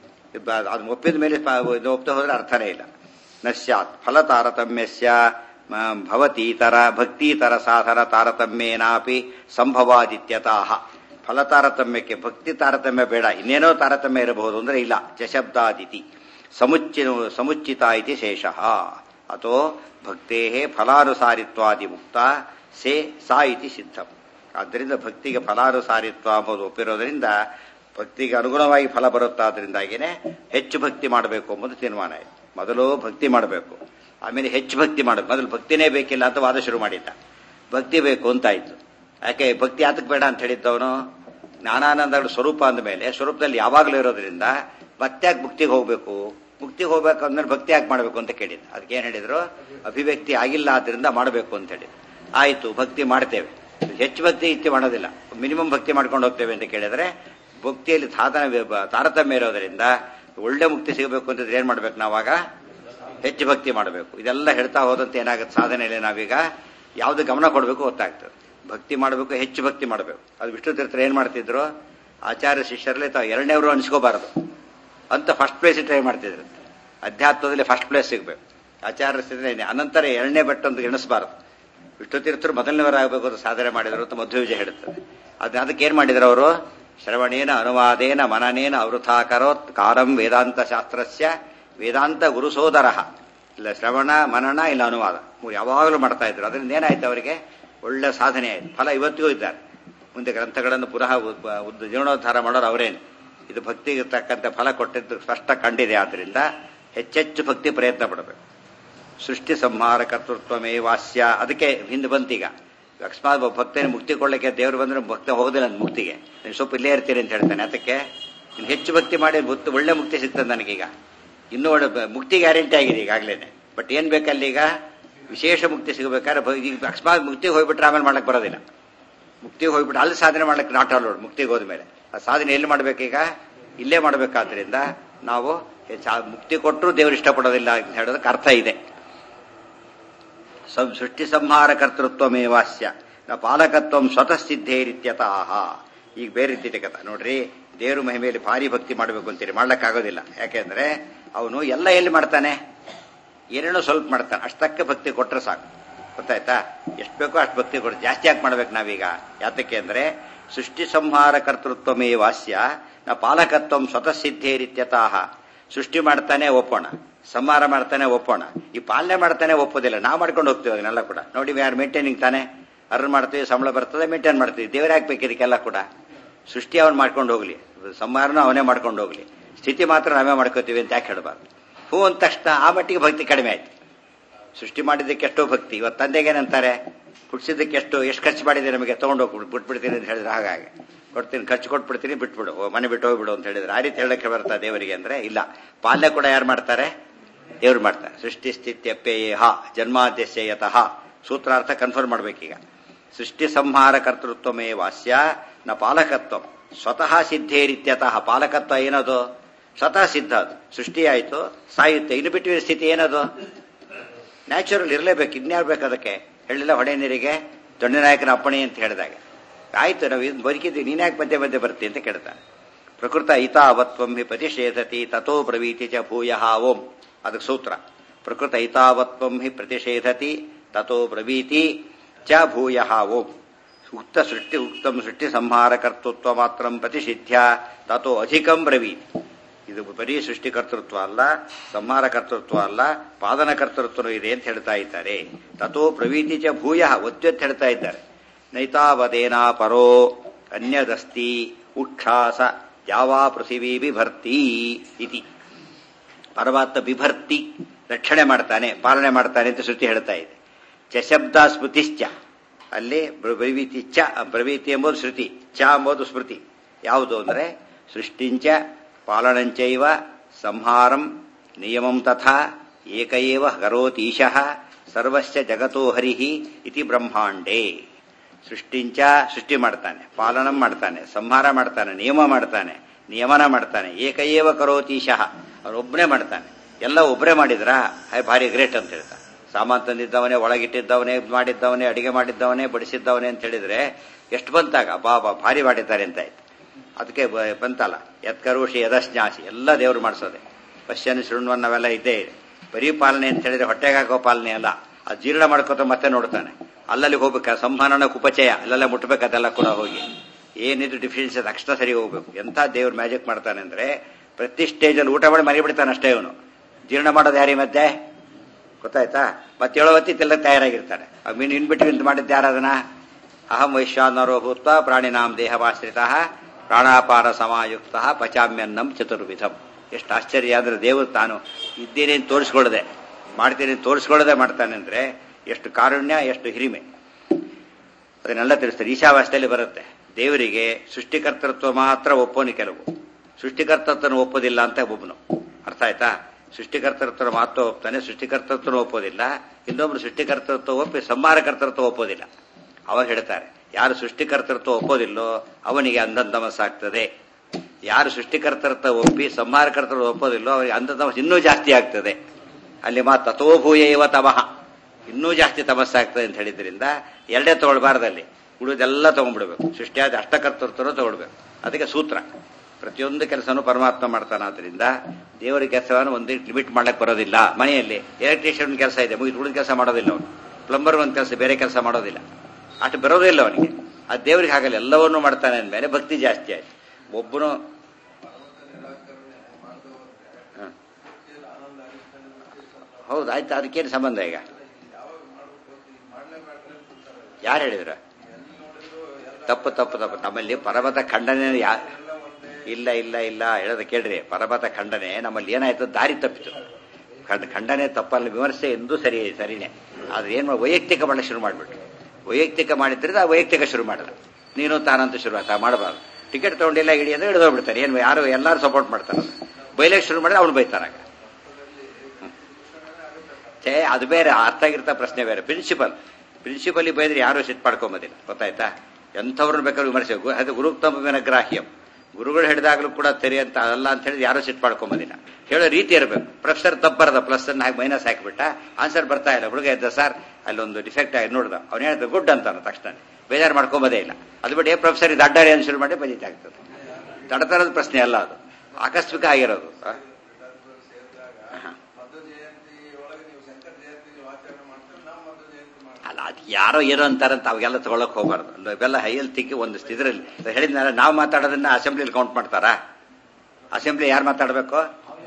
ಅದನ್ನ ಒಪ್ಪಿದ ಮೇಲೆ ಪ- ಇದು ಒಪ್ತಾ ಹೋದ್ರೆ ಅರ್ಥನೇ ಇಲ್ಲ ನ ಸ್ಯಾತ್ ಫಲತಾರತಮ್ಯಸ್ಯ ಮ, ಭವತೀತರ ಭಕ್ತಿತರ ಸಾಧನ ತಾರತಮ್ಯೇನಾಪಿ ಸಂಭವಾದಿತ್ಯತಃ ಫಲತಾರತಮ್ಯಕ್ಕೆ ಭಕ್ತಿ ತಾರತಮ್ಯ ಬೇಡ ಇನ್ನೇನೋ ತಾರತಮ್ಯ ಇರಬಹುದು ಅಂದ್ರೆ ಇಲ್ಲ ಚಶಬ್ದಾದಿತಿ ಸಮುಚ್ಚಿ ಸಮುಚ್ಚಿತ ಇತಿ ಶೇಷಃ ಅಥೋ ಭಕ್ತೇ ಫಲಾನುಸಾರಿತ್ವಾದಿ ಮುಕ್ತ ಸೇ ಸಾ ಇತಿ ಸಿದ್ಧಂ ಆದ್ದರಿಂದ ಭಕ್ತಿಗೆ ಫಲಾನುಸಾರಿತ್ವ ಎಂಬುದು ಒಪ್ಪಿರೋದ್ರಿಂದ ಭಕ್ತಿಗೆ ಅನುಗುಣವಾಗಿ ಫಲ ಬರುತ್ತಾದ್ರಿಂದಾಗಿನೇ ಹೆಚ್ಚು ಭಕ್ತಿ ಮಾಡಬೇಕು ಎಂಬುದು ತೀರ್ಮಾನ ಆಯಿತು ಮೊದಲು ಭಕ್ತಿ ಮಾಡಬೇಕು ಆಮೇಲೆ ಹೆಚ್ಚು ಭಕ್ತಿ ಮಾಡಬೇಕು ಮೊದಲು ಭಕ್ತಿನೇ ಬೇಕಿಲ್ಲ ಅಂತ ವಾದ ಶುರು ಮಾಡಿದ್ದ ಭಕ್ತಿ ಬೇಕು ಅಂತಾಯ್ತು ಯಾಕೆ ಭಕ್ತಿ ಯಾತಕ್ಕೆ ಬೇಡ ಅಂತ ಹೇಳಿದ್ದವನು ಜ್ಞಾನಾನಂದಗಳ ಸ್ವರೂಪ ಅಂದಮೇಲೆ ಸ್ವರೂಪದಲ್ಲಿ ಯಾವಾಗಲೂ ಇರೋದ್ರಿಂದ ಮತ್ತೆ ಯಾಕೆ ಮುಕ್ತಿಗೆ ಹೋಗಬೇಕು ಮುಕ್ತಿಗೆ ಹೋಗ್ಬೇಕು ಅಂದ್ಮೇಲೆ ಭಕ್ತಿ ಯಾಕೆ ಮಾಡಬೇಕು ಅಂತ ಕೇಳಿದ ಅದಕ್ಕೆ ಏನ್ ಹೇಳಿದ್ರು ಅಭಿವ್ಯಕ್ತಿ ಆಗಿಲ್ಲ ಆದ್ರಿಂದ ಮಾಡಬೇಕು ಅಂತ ಹೇಳಿದ್ರು ಆಯ್ತು ಭಕ್ತಿ ಮಾಡ್ತೇವೆ ಹೆಚ್ಚು ಭಕ್ತಿ ಇತ್ತಿ ಮಾಡೋದಿಲ್ಲ ಮಿನಿಮಮ್ ಭಕ್ತಿ ಮಾಡ್ಕೊಂಡು ಹೋಗ್ತೇವೆ ಅಂತ ಕೇಳಿದ್ರೆ ಭಕ್ತಿಯಲ್ಲಿ ಸಾಧನ ವ್ಯ- ತಾರತಮ್ಯ ಇರೋದ್ರಿಂದ ಒಳ್ಳೆ ಮುಕ್ತಿ ಸಿಗಬೇಕು ಅಂತಂದ್ರೆ ಏನ್ ಮಾಡ್ಬೇಕು ನಾವಾಗ ಹೆಚ್ಚು ಭಕ್ತಿ ಮಾಡಬೇಕು ಇದೆಲ್ಲ ಹೇಳ್ತಾ ಹೋದಂತೆ ಏನಾಗುತ್ತೆ ಸಾಧನೆಯಲ್ಲಿ ನಾವೀಗ ಯಾವ್ದು ಗಮನ ಕೊಡಬೇಕು ಗೊತ್ತಾಗ್ತದೆ ಭಕ್ತಿ ಮಾಡಬೇಕು ಹೆಚ್ಚು ಭಕ್ತಿ ಮಾಡಬೇಕು ಅದು ವಿಷ್ಣು ತೀರ್ಥರು ಏನ್ ಮಾಡ್ತಿದ್ರು ಆಚಾರ್ಯ ಶಿಷ್ಯರಲ್ಲಿ ತಾವು ಎರಡನೇವರು ಅನಿಸ್ಕೋಬಾರದು ಅಂತ ಫಸ್ಟ್ ಪ್ಲೇಸ್ ಟ್ರೈ ಮಾಡ್ತಿದ್ರು ಅಧ್ಯಾತ್ಮದಲ್ಲಿ ಫಸ್ಟ್ ಪ್ಲೇಸ್ ಸಿಗಬೇಕು ಆಚಾರ್ಯ ಸ್ಥಿತಿ ಅನಂತರ ಎರಡನೇ ಬೆಟ್ಟ ಅಂತ ಎಣಿಸಬಾರದು ವಿಷ್ಣು ತೀರ್ಥರು ಮೊದಲನೇವರಾಗಬೇಕು ಅಂತ ಸಾಧನೆ ಮಾಡಿದರು ಅಂತ ಮಧ್ವ ವಿಜಯ ಹೇಳುತ್ತದೆ ಅದ್ ಅದಕ್ಕೆ ಏನ್ ಮಾಡಿದ್ರು ಅವರು ಶ್ರವಣೇನ ಅನುವಾದೇನ ಮನನೇನ ಅವೃಥಾಕರೋತ್ ಕಾರಂ ವೇದಾಂತ ಶಾಸ್ತ್ರಸ್ಯ ವೇದಾಂತ ಗುರು ಸೋದರ ಇಲ್ಲ ಶ್ರವಣ ಮನನ ಇಲ್ಲ ಅನುವಾದ ಮೂರು ಯಾವಾಗಲೂ ಮಾಡ್ತಾ ಇದ್ರು ಅದರಿಂದ ಏನಾಯ್ತು ಅವರಿಗೆ ಒಳ್ಳೆ ಸಾಧನೆ ಆಯ್ತು ಫಲ ಇವತ್ತಿಗೂ ಇದ್ದಾರೆ ಮುಂದೆ ಗ್ರಂಥಗಳನ್ನು ಪುನಃ ಉದ್- ಉದ್- ಜೀರ್ಣೋದ್ಧಾರ ಮಾಡೋರು ಅವರೇನು ಇದು ಭಕ್ತಿಗೆ ತಕ್ಕಂತೆ ಫಲ ಕೊಟ್ಟಿದ್ದು ಸ್ಪಷ್ಟ ಕಂಡಿದೆ ಆದ್ರಿಂದ ಹೆಚ್ಚೆಚ್ಚು ಭಕ್ತಿ ಪ್ರಯತ್ನ ಪಡಬೇಕು ಸೃಷ್ಟಿ ಸಂಹಾರ ಕರ್ತೃತ್ವಮೇ ವಾಸ್ಯ ಅದಕ್ಕೆ ಹಿಂದೆ ಬಂತೀಗ ಅಕಸ್ಮಾತ್ ಒಬ್ಬ ಭಕ್ತನ ಮುಕ್ತಿ ಕೊಳ್ಳಕ್ಕೆ ದೇವರು ಬಂದ್ರೆ ಭಕ್ತ ಹೋಗೋದಿಲ್ಲ ನನ್ನ ಮುಕ್ತಿಗೆ ನೀನು ಸ್ವಲ್ಪ ಇಲ್ಲೇ ಇರ್ತೀನಿ ಅಂತ ಹೇಳ್ತಾನೆ ಅದಕ್ಕೆ ಇನ್ನು ಹೆಚ್ಚು ಭಕ್ತಿ ಮಾಡಿ ಮುಕ್ತಿ ಒಳ್ಳೆ ಮುಕ್ತಿ ಸಿಗ್ತದೆ ನನಗೀಗ ಇನ್ನೂ ಒಳ್ಳೆ ಬ- ಮುಕ್ತಿ ಗ್ಯಾರಂಟಿ ಆಗಿದೆ ಈಗಾಗಲೇ ಬಟ್ ಏನ್ ಬೇಕಲ್ಲಿ ಈಗ ವಿಶೇಷ ಮುಕ್ತಿ ಸಿಗಬೇಕಾದ್ರೆ ಭ- ಈಗ ಅಕಸ್ಮಾತ್ ಮುಕ್ತಿಗೆ ಹೋಗ್ಬಿಟ್ರೆ ಆಮೇಲೆ ಮಾಡಕ್ ಬರೋದಿಲ್ಲ ಮುಕ್ತಿಗೆ ಹೋಗ್ಬಿಟ್ಟು ಅಲ್ಲಿ ಸಾಧನೆ ಮಾಡ್ಲಿಕ್ಕೆ ನಾಟ್ ಅಲೋಡ್ ಮುಕ್ತಿಗೆ ಹೋದ್ಮೇಲೆ ಆ ಸಾಧನೆ ಎಲ್ಲಿ ಮಾಡ್ಬೇಕೀಗ ಇಲ್ಲೇ ಮಾಡ್ಬೇಕಾದ್ರಿಂದ ನಾವು ಹೆಚ್ಚು- ಮುಕ್ತಿ ಕೊಟ್ಟರು ದೇವರು ಇಷ್ಟಪಡೋದಿಲ್ಲ ಅಂತ ಹೇಳೋದಕ್ಕೆ ಅರ್ಥ ಇದೆ ಸಂ- ಸೃಷ್ಟಿ ಸಂಹಾರ ಕರ್ತೃತ್ವಮೇವಾಸ್ಯ ನ ಪಾಲಕತ್ವ ಸ್ವತಃ ಸಿದ್ಧೇರಿತ್ಯತಃ ಈಗ ಬೇರೆ ರೀತಿ ಕಥ ನೋಡ್ರಿ ದೇವ್ರ ಮಹಿಮೆಯಲ್ಲಿ ಭಾರಿ ಭಕ್ತಿ ಮಾಡಬೇಕು ಅಂತೀರಿ ಮಾಡ್ಲಿಕ್ಕಾಗೋದಿಲ್ಲ ಯಾಕೆಂದ್ರೆ ಅವನು ಎಲ್ಲ ಎಲ್ಲಿ ಮಾಡ್ತಾನೆ ಏನೇನೋ ಸ್ವಲ್ಪ ಮಾಡ್ತಾನೆ ಅಷ್ಟಕ್ಕೆ ಭಕ್ತಿ ಕೊಟ್ರೆ ಸಾಕು ಗೊತ್ತಾಯ್ತಾ ಎಷ್ಟು ಬೇಕೋ ಅಷ್ಟು ಭಕ್ತಿ ಕೊಡು ಜಾಸ್ತಿ ಯಾಕೆ ಮಾಡ್ಬೇಕು ನಾವೀಗ ಯಾತಕ್ಕೆ ಅಂದ್ರೆ ಸೃಷ್ಟಿ ಸಂಹಾರ ಕರ್ತೃತ್ವಮೇ ವಾಸ್ಯ ನ ಪಾಲಕತ್ವಂ ಸ್ವತಃ ಸಿದ್ಧೇರಿತ್ಯತಃ ಸೃಷ್ಟಿ ಮಾಡ್ತಾನೆ ಒಪ್ಪೋಣ ಸಂಹಾರ ಮಾಡ್ತಾನೆ ಒಪ್ಪೋಣ ಈ ಪಾಲನೆ ಮಾಡ್ತಾನೆ ಒಪ್ಪೋದಿಲ್ಲ ನಾವು ಮಾಡ್ಕೊಂಡು ಹೋಗ್ತೀವಿ ಅದನ್ನೆಲ್ಲ ಕೂಡ ನೋಡಿ ಯಾರು ಮೇಂಟೈನಿಂಗ್ ತಾನೆ ಅರ್ನ್ ಮಾಡ್ತೀವಿ ಸಂಬಳ ಬರ್ತದೆ ಮೇಂಟೈನ್ ಮಾಡ್ತೀವಿ ದೇವ್ರ ಹಾಕ್ಬೇಕು ಇದಕ್ಕೆಲ್ಲ ಕೂಡ ಸೃಷ್ಟಿ ಅವನು ಮಾಡ್ಕೊಂಡು ಹೋಗ್ಲಿ ಸಂಹಾರನೂ ಅವನೇ ಮಾಡ್ಕೊಂಡು ಹೋಗ್ಲಿ ಸ್ಥಿತಿ ಮಾತ್ರ ನಾವೇ ಮಾಡ್ಕೋತೀವಿ ಅಂತ ಯಾಕೆ ಹೇಳಬಾರ್ದು ಹೂ ಅಂದ ತಕ್ಷಣ ಆ ಮಟ್ಟಿಗೆ ಭಕ್ತಿ ಕಡಿಮೆ ಆಯ್ತು ಸೃಷ್ಟಿ ಮಾಡಿದ್ದಕ್ಕೆ ಎಷ್ಟೋ ಭಕ್ತಿ ಇವತ್ತು ತಂದೆಗೆ ಏನಂತಾರೆ ಹುಟ್ಟಿಸಿದ್ದಕ್ಕೆ ಎಷ್ಟು ಎಷ್ಟು ಖರ್ಚು ಮಾಡಿದೆ ನಮಗೆ ತೊಗೊಂಡೋಗಿ ಬಿಟ್ಬಿಡ್ತೀನಿ ಅಂತ ಹೇಳಿದ್ರೆ ಹಾಗಾಗಿ ಕೊಡ್ತೀನಿ ಖರ್ಚು ಕೊಟ್ಬಿಡ್ತೀನಿ ಬಿಟ್ಬಿಡು ಓ, ಮನೆ ಬಿಟ್ಟು ಹೋಗ್ಬಿಡು ಅಂತ ಹೇಳಿದ್ರೆ ಆ ರೀತಿ ಹೇಳಕ್ಕೆ ಬರ್ತಾ ದೇವರಿಗೆ ಅಂದ್ರೆ ಇಲ್ಲ ಪಾಲನೆ ಕೂಡ ಯಾರು ಮಾಡ್ತಾರೆ ದೇವ್ರು ಮಾಡ್ತಾರೆ ಸೃಷ್ಟಿ ಸ್ಥಿತಿ ಅಪ್ಪೇಯೇ ಹ ಜನ್ಮಾದ್ಯಸ್ಯ ಯತಃ ಸೂತ್ರಾರ್ಥ ಕನ್ಫರ್ಮ್ ಮಾಡ್ಬೇಕೀಗ ಸೃಷ್ಟಿ ಸಂಹಾರ ಕರ್ತೃತ್ವಮೇ ವಾಸ್ಯ ನ ಪಾಲಕತ್ವ ಸ್ವತಃ ಸಿದ್ಧೇರಿತ್ಯತಃ ಪಾಲಕತ್ವ ಏನದು ಸ್ವತಃ ಸಿದ್ಧ ಅದು ಸೃಷ್ಟಿ ಆಯ್ತು ಸಾಯುತ್ತೆ ಇನ್ನು ಬಿಟ್ಟಿನ ಸ್ಥಿತಿ ಏನದು ನ್ಯಾಚುರಲ್ ಇರಲೇಬೇಕು ಇನ್ಯಾರು ಬೇಕು ಅದಕ್ಕೆ ಹೇಳಿಲ್ಲ ಹೊಡೆ ನೀರಿಗೆ ದೊಡ್ಡನಾಯಕನ ಅಪ್ಪಣೆ ಅಂತ ಹೇಳಿದಾಗ ಆಯ್ತು ನಾವು ಇದು ಬದುಕಿದ್ವಿ ನೀನ್ಯಾಕೆ ಮಧ್ಯೆ ಮಧ್ಯೆ ಬರ್ತಿ ಅಂತ ಕೇಳ್ತಾನೆ ಪ್ರಕೃತ ಐತಾವತ್ವಂ ಹಿ ಪ್ರತಿಷೇಧತಿ ತಥೋ ಬ್ರವೀತಿ ಚ ಭೂಯ ಓಂ ಅದಕ್ಕೆ ಸೂತ್ರ ಪ್ರಕೃತ ಐತಾವತ್ವಂ ಹಿ ಪ್ರತಿಷೇಧತಿ ತಥೋ ಬ್ರವೀತಿ ಚ ಭೂಯ ಓಂ ಉಕ್ತ ಸೃಷ್ಟಿ ಉಕ್ತಂ ಸೃಷ್ಟಿ ಸಂಹಾರ ಕರ್ತೃತ್ವ ಮಾತ್ರ ಪ್ರತಿಷಿಧ್ಯ ತಥೋ ಅಧಿಕಂ ಬ್ರವೀತಿ ಇದು ಬರೀ ಸೃಷ್ಟಿಕರ್ತೃತ್ವ ಅಲ್ಲ ಸಂಹಾರ ಕರ್ತೃತ್ವ ಅಲ್ಲ ಪಾದನ ಕರ್ತೃತ್ವ ಇದೆ ಅಂತ ಹೇಳ್ತಾ ಇದ್ದಾರೆ ತಥೋ ಪ್ರವೀತಿ ಚ ಭೂಯ ಒತ್ತೆತ್ತು ಹೇಳ್ತಾ ಇದ್ದಾರೆ ನೈತಾವದೇನಾ ಪರೋ ಅನ್ಯದಸ್ತಿ ಉಕ್ಷಾಸ ಯಾವಾ ಪೃಥಿವೀ ಬಿಭರ್ತಿ ಇತಿ ಪರಮಾತ್ಮ ಬಿಭರ್ತಿ ರಕ್ಷಣೆ ಮಾಡ್ತಾನೆ ಪಾಲನೆ ಮಾಡ್ತಾನೆ ಅಂತ ಶ್ರುತಿ ಹೇಳ್ತಾ ಇದೆ ಚಶಬ್ದ ಸ್ಮೃತಿಶ್ಚ ಅಲ್ಲಿ ಬ್ರವೀತಿ ಚ ಬ್ರವೀತಿ ಎಂಬುದು ಶ್ರುತಿ ಚ ಎಂಬುದು ಸ್ಮೃತಿ ಯಾವುದು ಅಂದ್ರೆ ಸೃಷ್ಟಿಂಚ ಪಾಲನಂಚೈವ ಸಂಹಾರಂ ನಿಯಮಂ ತಥಾ ಏಕಏವ ಕರೋತೀಶಃ ಸರ್ವಸ್ಯ ಜಗತೋ ಹರಿಹಿ ಇತಿ ಬ್ರಹ್ಮಾಂಡೇ ಸೃಷ್ಟಿಂಚ ಸೃಷ್ಟಿ ಮಾಡ್ತಾನೆ ಪಾಲನಂ ಮಾಡ್ತಾನೆ ಸಂಹಾರ ಮಾಡ್ತಾನೆ ನಿಯಮ ಮಾಡ್ತಾನೆ ನಿಯಮನ ಮಾಡ್ತಾನೆ ಏಕಏವ ಕರೋತೀಶಃ ಅವನೊಬ್ಬನೇ ಮಾಡ್ತಾನೆ ಎಲ್ಲ ಒಬ್ಬರೇ ಮಾಡಿದ್ರ ಹೈ ಭಾರಿ ಗ್ರೇಟ್ ಅಂತ ಹೇಳ್ತಾನೆ ಸಾಮಾನು ತಂದಿದ್ದವನೇ ಒಳಗಿಟ್ಟಿದ್ದವನೇ ಇದ್ ಮಾಡಿದ್ದವನೇ ಅಡಿಗೆ ಮಾಡಿದ್ದವನೇ ಬಡಿಸಿದ್ದವನೇ ಅಂತ ಹೇಳಿದ್ರೆ ಎಷ್ಟು ಬಂತಾಗ ಬಾಬಾ ಭಾರಿ ಮಾಡಿದ್ದಾರೆ ಅಂತ ಆಯ್ತು ಅದಕ್ಕೆ ಬ- ಬಂತಲ್ಲ ಯತ್ಕರುಷಿ ಯದಶ್ನಾಸಿ ಎಲ್ಲ ದೇವರು ಮಾಡಿಸೋದೆ ಪಶ್ಯನ ಶೃಣ್ವನ್ ನಾವೆಲ್ಲ ಇದ್ದೇ ಇದೆ ಬರೀ ಪಾಲನೆ ಅಂತ ಹೇಳಿದ್ರೆ ಹೊಟ್ಟೆಗೆ ಹಾಕೋ ಪಾಲನೆ ಅಲ್ಲ ಅದು ಜೀರ್ಣ ಮಾಡ್ಕೋತ ಮತ್ತೆ ನೋಡ್ತಾನೆ ಅಲ್ಲಲ್ಲಿ ಹೋಗ್ಬೇಕು ಸಂಹಾರನ ಕುಪಚಯ ಅಲ್ಲೆಲ್ಲ ಮುಟ್ಬೇಕು ಅದೆಲ್ಲ ಕೂಡ ಹೋಗಿ ಏನಿದ್ರು ಡಿಫಿಷಿಯನ್ಸಿ ಅದು ಅಕ್ಷರ ಸರಿ ಹೋಗ್ಬೇಕು ಎಂಥ ದೇವ್ರು ಮ್ಯಾಜಿಕ್ ಮಾಡ್ತಾನೆ ಅಂದ್ರೆ ಪ್ರತಿ ಸ್ಟೇಜಲ್ಲಿ ಊಟ ಮಾಡಿ ಮರಿ ಬಿಡ್ತಾನೆ ಅಷ್ಟೇ ಇವನು ಜೀರ್ಣ ಮಾಡೋದು ಯಾರಿ ಮಧ್ಯೆ ಗೊತ್ತಾಯ್ತಾ ಮತ್ತೆ ಏಳೋ ಹೊತ್ತಿ ತೆಲ್ಲ ತಯಾರಾಗಿರ್ತಾನೆ ಆ ಮೀನು ಇನ್ಬಿಟ್ಟು ಇಂತ ಮಾಡಿದ್ದು ಯಾರದನ್ನ ಅಹಂ ವೈಶ್ವಾನರೋ ಭೂತ್ವ ಪ್ರಾಣಿನಾಂ ದೇಹವಾಶ್ರಿತ ಪ್ರಾಣಾಪಾರ ಸಮಾಯುಕ್ತ ಪಚಾಮ್ಯನ್ನಂ ಚತುರ್ವಿಧಂ ಎಷ್ಟು ಆಶ್ಚರ್ಯ ಅಂದ್ರೆ ದೇವರು ತಾನು ಇದ್ದೇನೆ ಅಂತ ತೋರಿಸ್ಕೊಳ್ಳದೆ ಮಾಡ್ತೀನಿ ಅಂತ ತೋರಿಸ್ಕೊಳ್ಳದೆ ಮಾಡ್ತಾನೆ ಅಂದ್ರೆ ಎಷ್ಟು ಕಾರುಣ್ಯ ಎಷ್ಟು ಹಿರಿಮೆ ಅದನ್ನೆಲ್ಲ ತಿಳಿಸ್ತಾರೆ ಈಶಾವಾಸ್ಯದಲ್ಲಿ ಬರುತ್ತೆ ದೇವರಿಗೆ ಸೃಷ್ಟಿಕರ್ತೃತ್ವ ಮಾತ್ರ ಒಪ್ಪೋನಿ ಕೆಲವು ಸೃಷ್ಟಿಕರ್ತೃತ್ವನ ಒಪ್ಪೋದಿಲ್ಲ ಅಂತ ಒಬ್ಬನು ಅರ್ಥ ಆಯ್ತಾ ಸೃಷ್ಟಿಕರ್ತೃತ್ವ ಮಾತ್ರ ಒಪ್ತಾನೆ ಸೃಷ್ಟಿಕರ್ತೃತ್ವ ಒಪ್ಪೋದಿಲ್ಲ ಇನ್ನೊಬ್ರು ಸೃಷ್ಟಿಕರ್ತೃತ್ವ ಒಪ್ಪಿ ಸಂಹಾರ ಕರ್ತೃತ್ವ ಒಪ್ಪೋದಿಲ್ಲ ಅವಾಗ ಹೇಳ್ತಾರೆ ಯಾರು ಸೃಷ್ಟಿಕರ್ತೃತ್ವ ಒಪ್ಪೋದಿಲ್ಲೋ ಅವನಿಗೆ ಅಂಧಂತಮಸ್ಸಾಗ್ತದೆ ಯಾರು ಸೃಷ್ಟಿಕರ್ತೃತ್ವ ಒಪ್ಪಿ ಸಂಹಾರ ಕರ್ತೃತ್ವ ಒಪ್ಪೋದಿಲ್ಲೋ ಅವರಿಗೆ ಅಂಧಂತಮಸ್ ಇನ್ನೂ ಜಾಸ್ತಿ ಆಗ್ತದೆ ಅಲ್ಲಿ ಮಾ ತಥೋಭೂಯ ಇವ ತಮಃ ಇನ್ನೂ ಜಾಸ್ತಿ ತಮಸ್ಸಾಗ್ತದೆ ಅಂತ ಹೇಳಿದ್ರಿಂದ ಎರಡೇ ತಗೊಳ್ಬಾರ್ದಲ್ಲಿ ಉಳಿದೆಲ್ಲ ತಗೊಂಡ್ಬಿಡ್ಬೇಕು ಸೃಷ್ಟಿಯಾದ ಅಷ್ಟಕರ್ತೃತ್ವನು ತಗೊಳ್ಬೇಕು ಅದಕ್ಕೆ ಸೂತ್ರ ಪ್ರತಿಯೊಂದು ಕೆಲಸನೂ ಪರಮಾತ್ಮ ಮಾಡ್ತಾನಾದ್ರಿಂದ ದೇವರ ಕೆಲಸವನ್ನು ಒಂದು ಲಿಮಿಟ್ ಮಾಡ್ಲಿಕ್ಕೆ ಬರೋದಿಲ್ಲ ಮನೆಯಲ್ಲಿ ಎಲೆಕ್ಟ್ರಿಷಿಯನ್ ಕೆಲಸ ಇದೆ ಮುಗಿದು ಉಳಿದ ಕೆಲಸ ಮಾಡೋದಿಲ್ಲ ಅವನು ಪ್ಲಂಬರ್ ಒಂದು ಕೆಲಸ ಬೇರೆ ಕೆಲಸ ಮಾಡೋದಿಲ್ಲ ಅಷ್ಟು ಬರೋದೇ ಇಲ್ಲ ಅವನಿಗೆ ಆ ದೇವರಿಗೆ ಹಾಗಲ್ಲ ಎಲ್ಲವನ್ನೂ ಮಾಡ್ತಾನೆ ಅಂದಮೇಲೆ ಭಕ್ತಿ ಜಾಸ್ತಿ ಆಯ್ತು ಒಬ್ಬನು ಹ. ಹೌದು ಆಯ್ತು ಅದಕ್ಕೇನು ಸಂಬಂಧ ಈಗ ಯಾರು ಹೇಳಿದ್ರ ತಪ್ಪು ತಪ್ಪು ತಪ್ಪು ನಮ್ಮಲ್ಲಿ ಪರಮತ ಖಂಡನೆ ಯಾ ಇಲ್ಲ ಇಲ್ಲ ಇಲ್ಲ ಹೇಳೋದು ಕೇಳ್ರಿ ಪರಮತ ಖಂಡನೆ ನಮ್ಮಲ್ಲಿ ಏನಾಯ್ತು ದಾರಿ ತಪ್ಪಿತು ಖಂಡ- ಖಂಡನೆ ತಪ್ಪಲ್ಲ ವಿಮರ್ಶೆ ಎಂದೂ ಸರಿ ಸರಿನೇ ಆದ್ರೆ ಏನು ಮಾಡಿ ವೈಯಕ್ತಿಕ ಮಾಡಕ್ಕೆ ಶುರು ಮಾಡಿಬಿಟ್ರು ವೈಯಕ್ತಿಕ ಮಾಡಿದ್ರಿಂದ ಆ ವೈಯಕ್ತಿಕ ಶುರು ಮಾಡಲ್ಲ ನೀನು ತಾನಂತ ಶುರು ಆಯ್ತಾ ಮಾಡಬಾರ್ದು ಟಿಕೆಟ್ ತಗೊಂಡಿಲ್ಲ ಇಡಿ ಅಂದ್ರೆ ಹಿಡಿದೋಗ್ಬಿಡ್ತಾರೆ ಏನು ಯಾರು ಎಲ್ಲರೂ ಸಪೋರ್ಟ್ ಮಾಡ್ತಾರೆ ಬೈಲಕ್ಕೆ ಶುರು ಮಾಡಿದ್ರೆ ಅವ್ನು ಬೈತಾರಾಗ ಛೇ ಅದು ಬೇರೆ ಅರ್ಥ ಆಗಿರ್ತಾ ಪ್ರಶ್ನೆ ಬೇರೆ ಪ್ರಿನ್ಸಿಪಲ್ ಪ್ರಿನ್ಸಿಪಲ್ ಬೈದ್ರೆ ಯಾರು ಸಿಟ್ ಮಾಡ್ಕೊಂಬೋದಿಲ್ಲ ಗೊತ್ತಾಯ್ತಾ ಎಂಥವ್ರನ್ನ ಬೇಕಾದ್ರೂ ವಿಮರ್ಶೆ ಗು- ಅದು ಗುರುಕ್ತಮ ಗ್ರಾಹ್ಯಂ ಗುರುಗಳು ಹಿಡಿದಾಗಲೂ ಕೂಡ ಸರಿ ಅಂತ ಅಲ್ಲ ಅಂತ ಹೇಳಿ ಯಾರು ಸಿಟ್ ಮಾಡ್ಕೊಂಬೋದಿಲ್ಲ ಹೇಳೋ ರೀತಿ ಇರಬೇಕು ಪ್ರೊಫೆಸರ್ ತಪ್ಪರದ ಪ್ಲಸ್ ಅನ್ನ ಹಾಕಿ ಮೈನಸ್ ಹಾಕಿಬಿಟ್ಟ ಆನ್ಸರ್ ಬರ್ತಾ ಇಲ್ಲ ಹುಡುಗ ಇದ್ದ ಸರ್ ಅಲ್ಲೊಂದು ಡಿಫೆಕ್ಟ್ ಆಗಿ ನೋಡ್ದ ಅವ್ನು ಹೇಳಿದ ಗುಡ್ ಅಂತಾನ ತಕ್ಷಣ ಬೇಜಾರು ಮಾಡ್ಕೊಂಬೋದೇ ಇಲ್ಲ ಅದು ಬಿಟ್ಟು ಏ ಪ್ರೊಫೆಸರ್ ಇದು ಅಡ್ಡಾರಿ ಅಂತ ಶುರು ಮಾಡಿ ಬಜೆಟ್ ಆಗ್ತದೆ ತಡತರದ ಪ್ರಶ್ನೆ ಅಲ್ಲ ಅದು ಆಕಸ್ಮಿಕ ಆಗಿರೋದು ಆ? ಹಾ. ಮಧ್ವ ಜಯಂತಿ ಒಳಗೆ ನೀವು ಶಂಕರ ಜಯಂತಿ ಆಚರಣೆ ಮಾಡ್ತಾರೆ ನಾವು ಮಧ್ವ ಜಯಂತಿ ಮಾಡ್ತೀವಿ ಯಾರೋ ಏನೋ ಅಂತಾರಂತ ಅವಾಗೆಲ್ಲ ತಗೊಳಕ್ ಹೋಗ್ಬಾರ್ದು ಇವೆಲ್ಲ ಹೈಯಲ್ಲಿ ತಿಕ್ಕಿ ಒಂದು ಇದರಲ್ಲಿ ಹೇಳಿದ್ನಾರ ನಾವು ಮಾತಾಡೋದನ್ನ ಅಸೆಂಬ್ಲಿಲಿ ಕೌಂಟ್ ಮಾಡ್ತಾರಾ ಅಸೆಂಬ್ಲಿ ಯಾರು ಮಾತಾಡಬೇಕು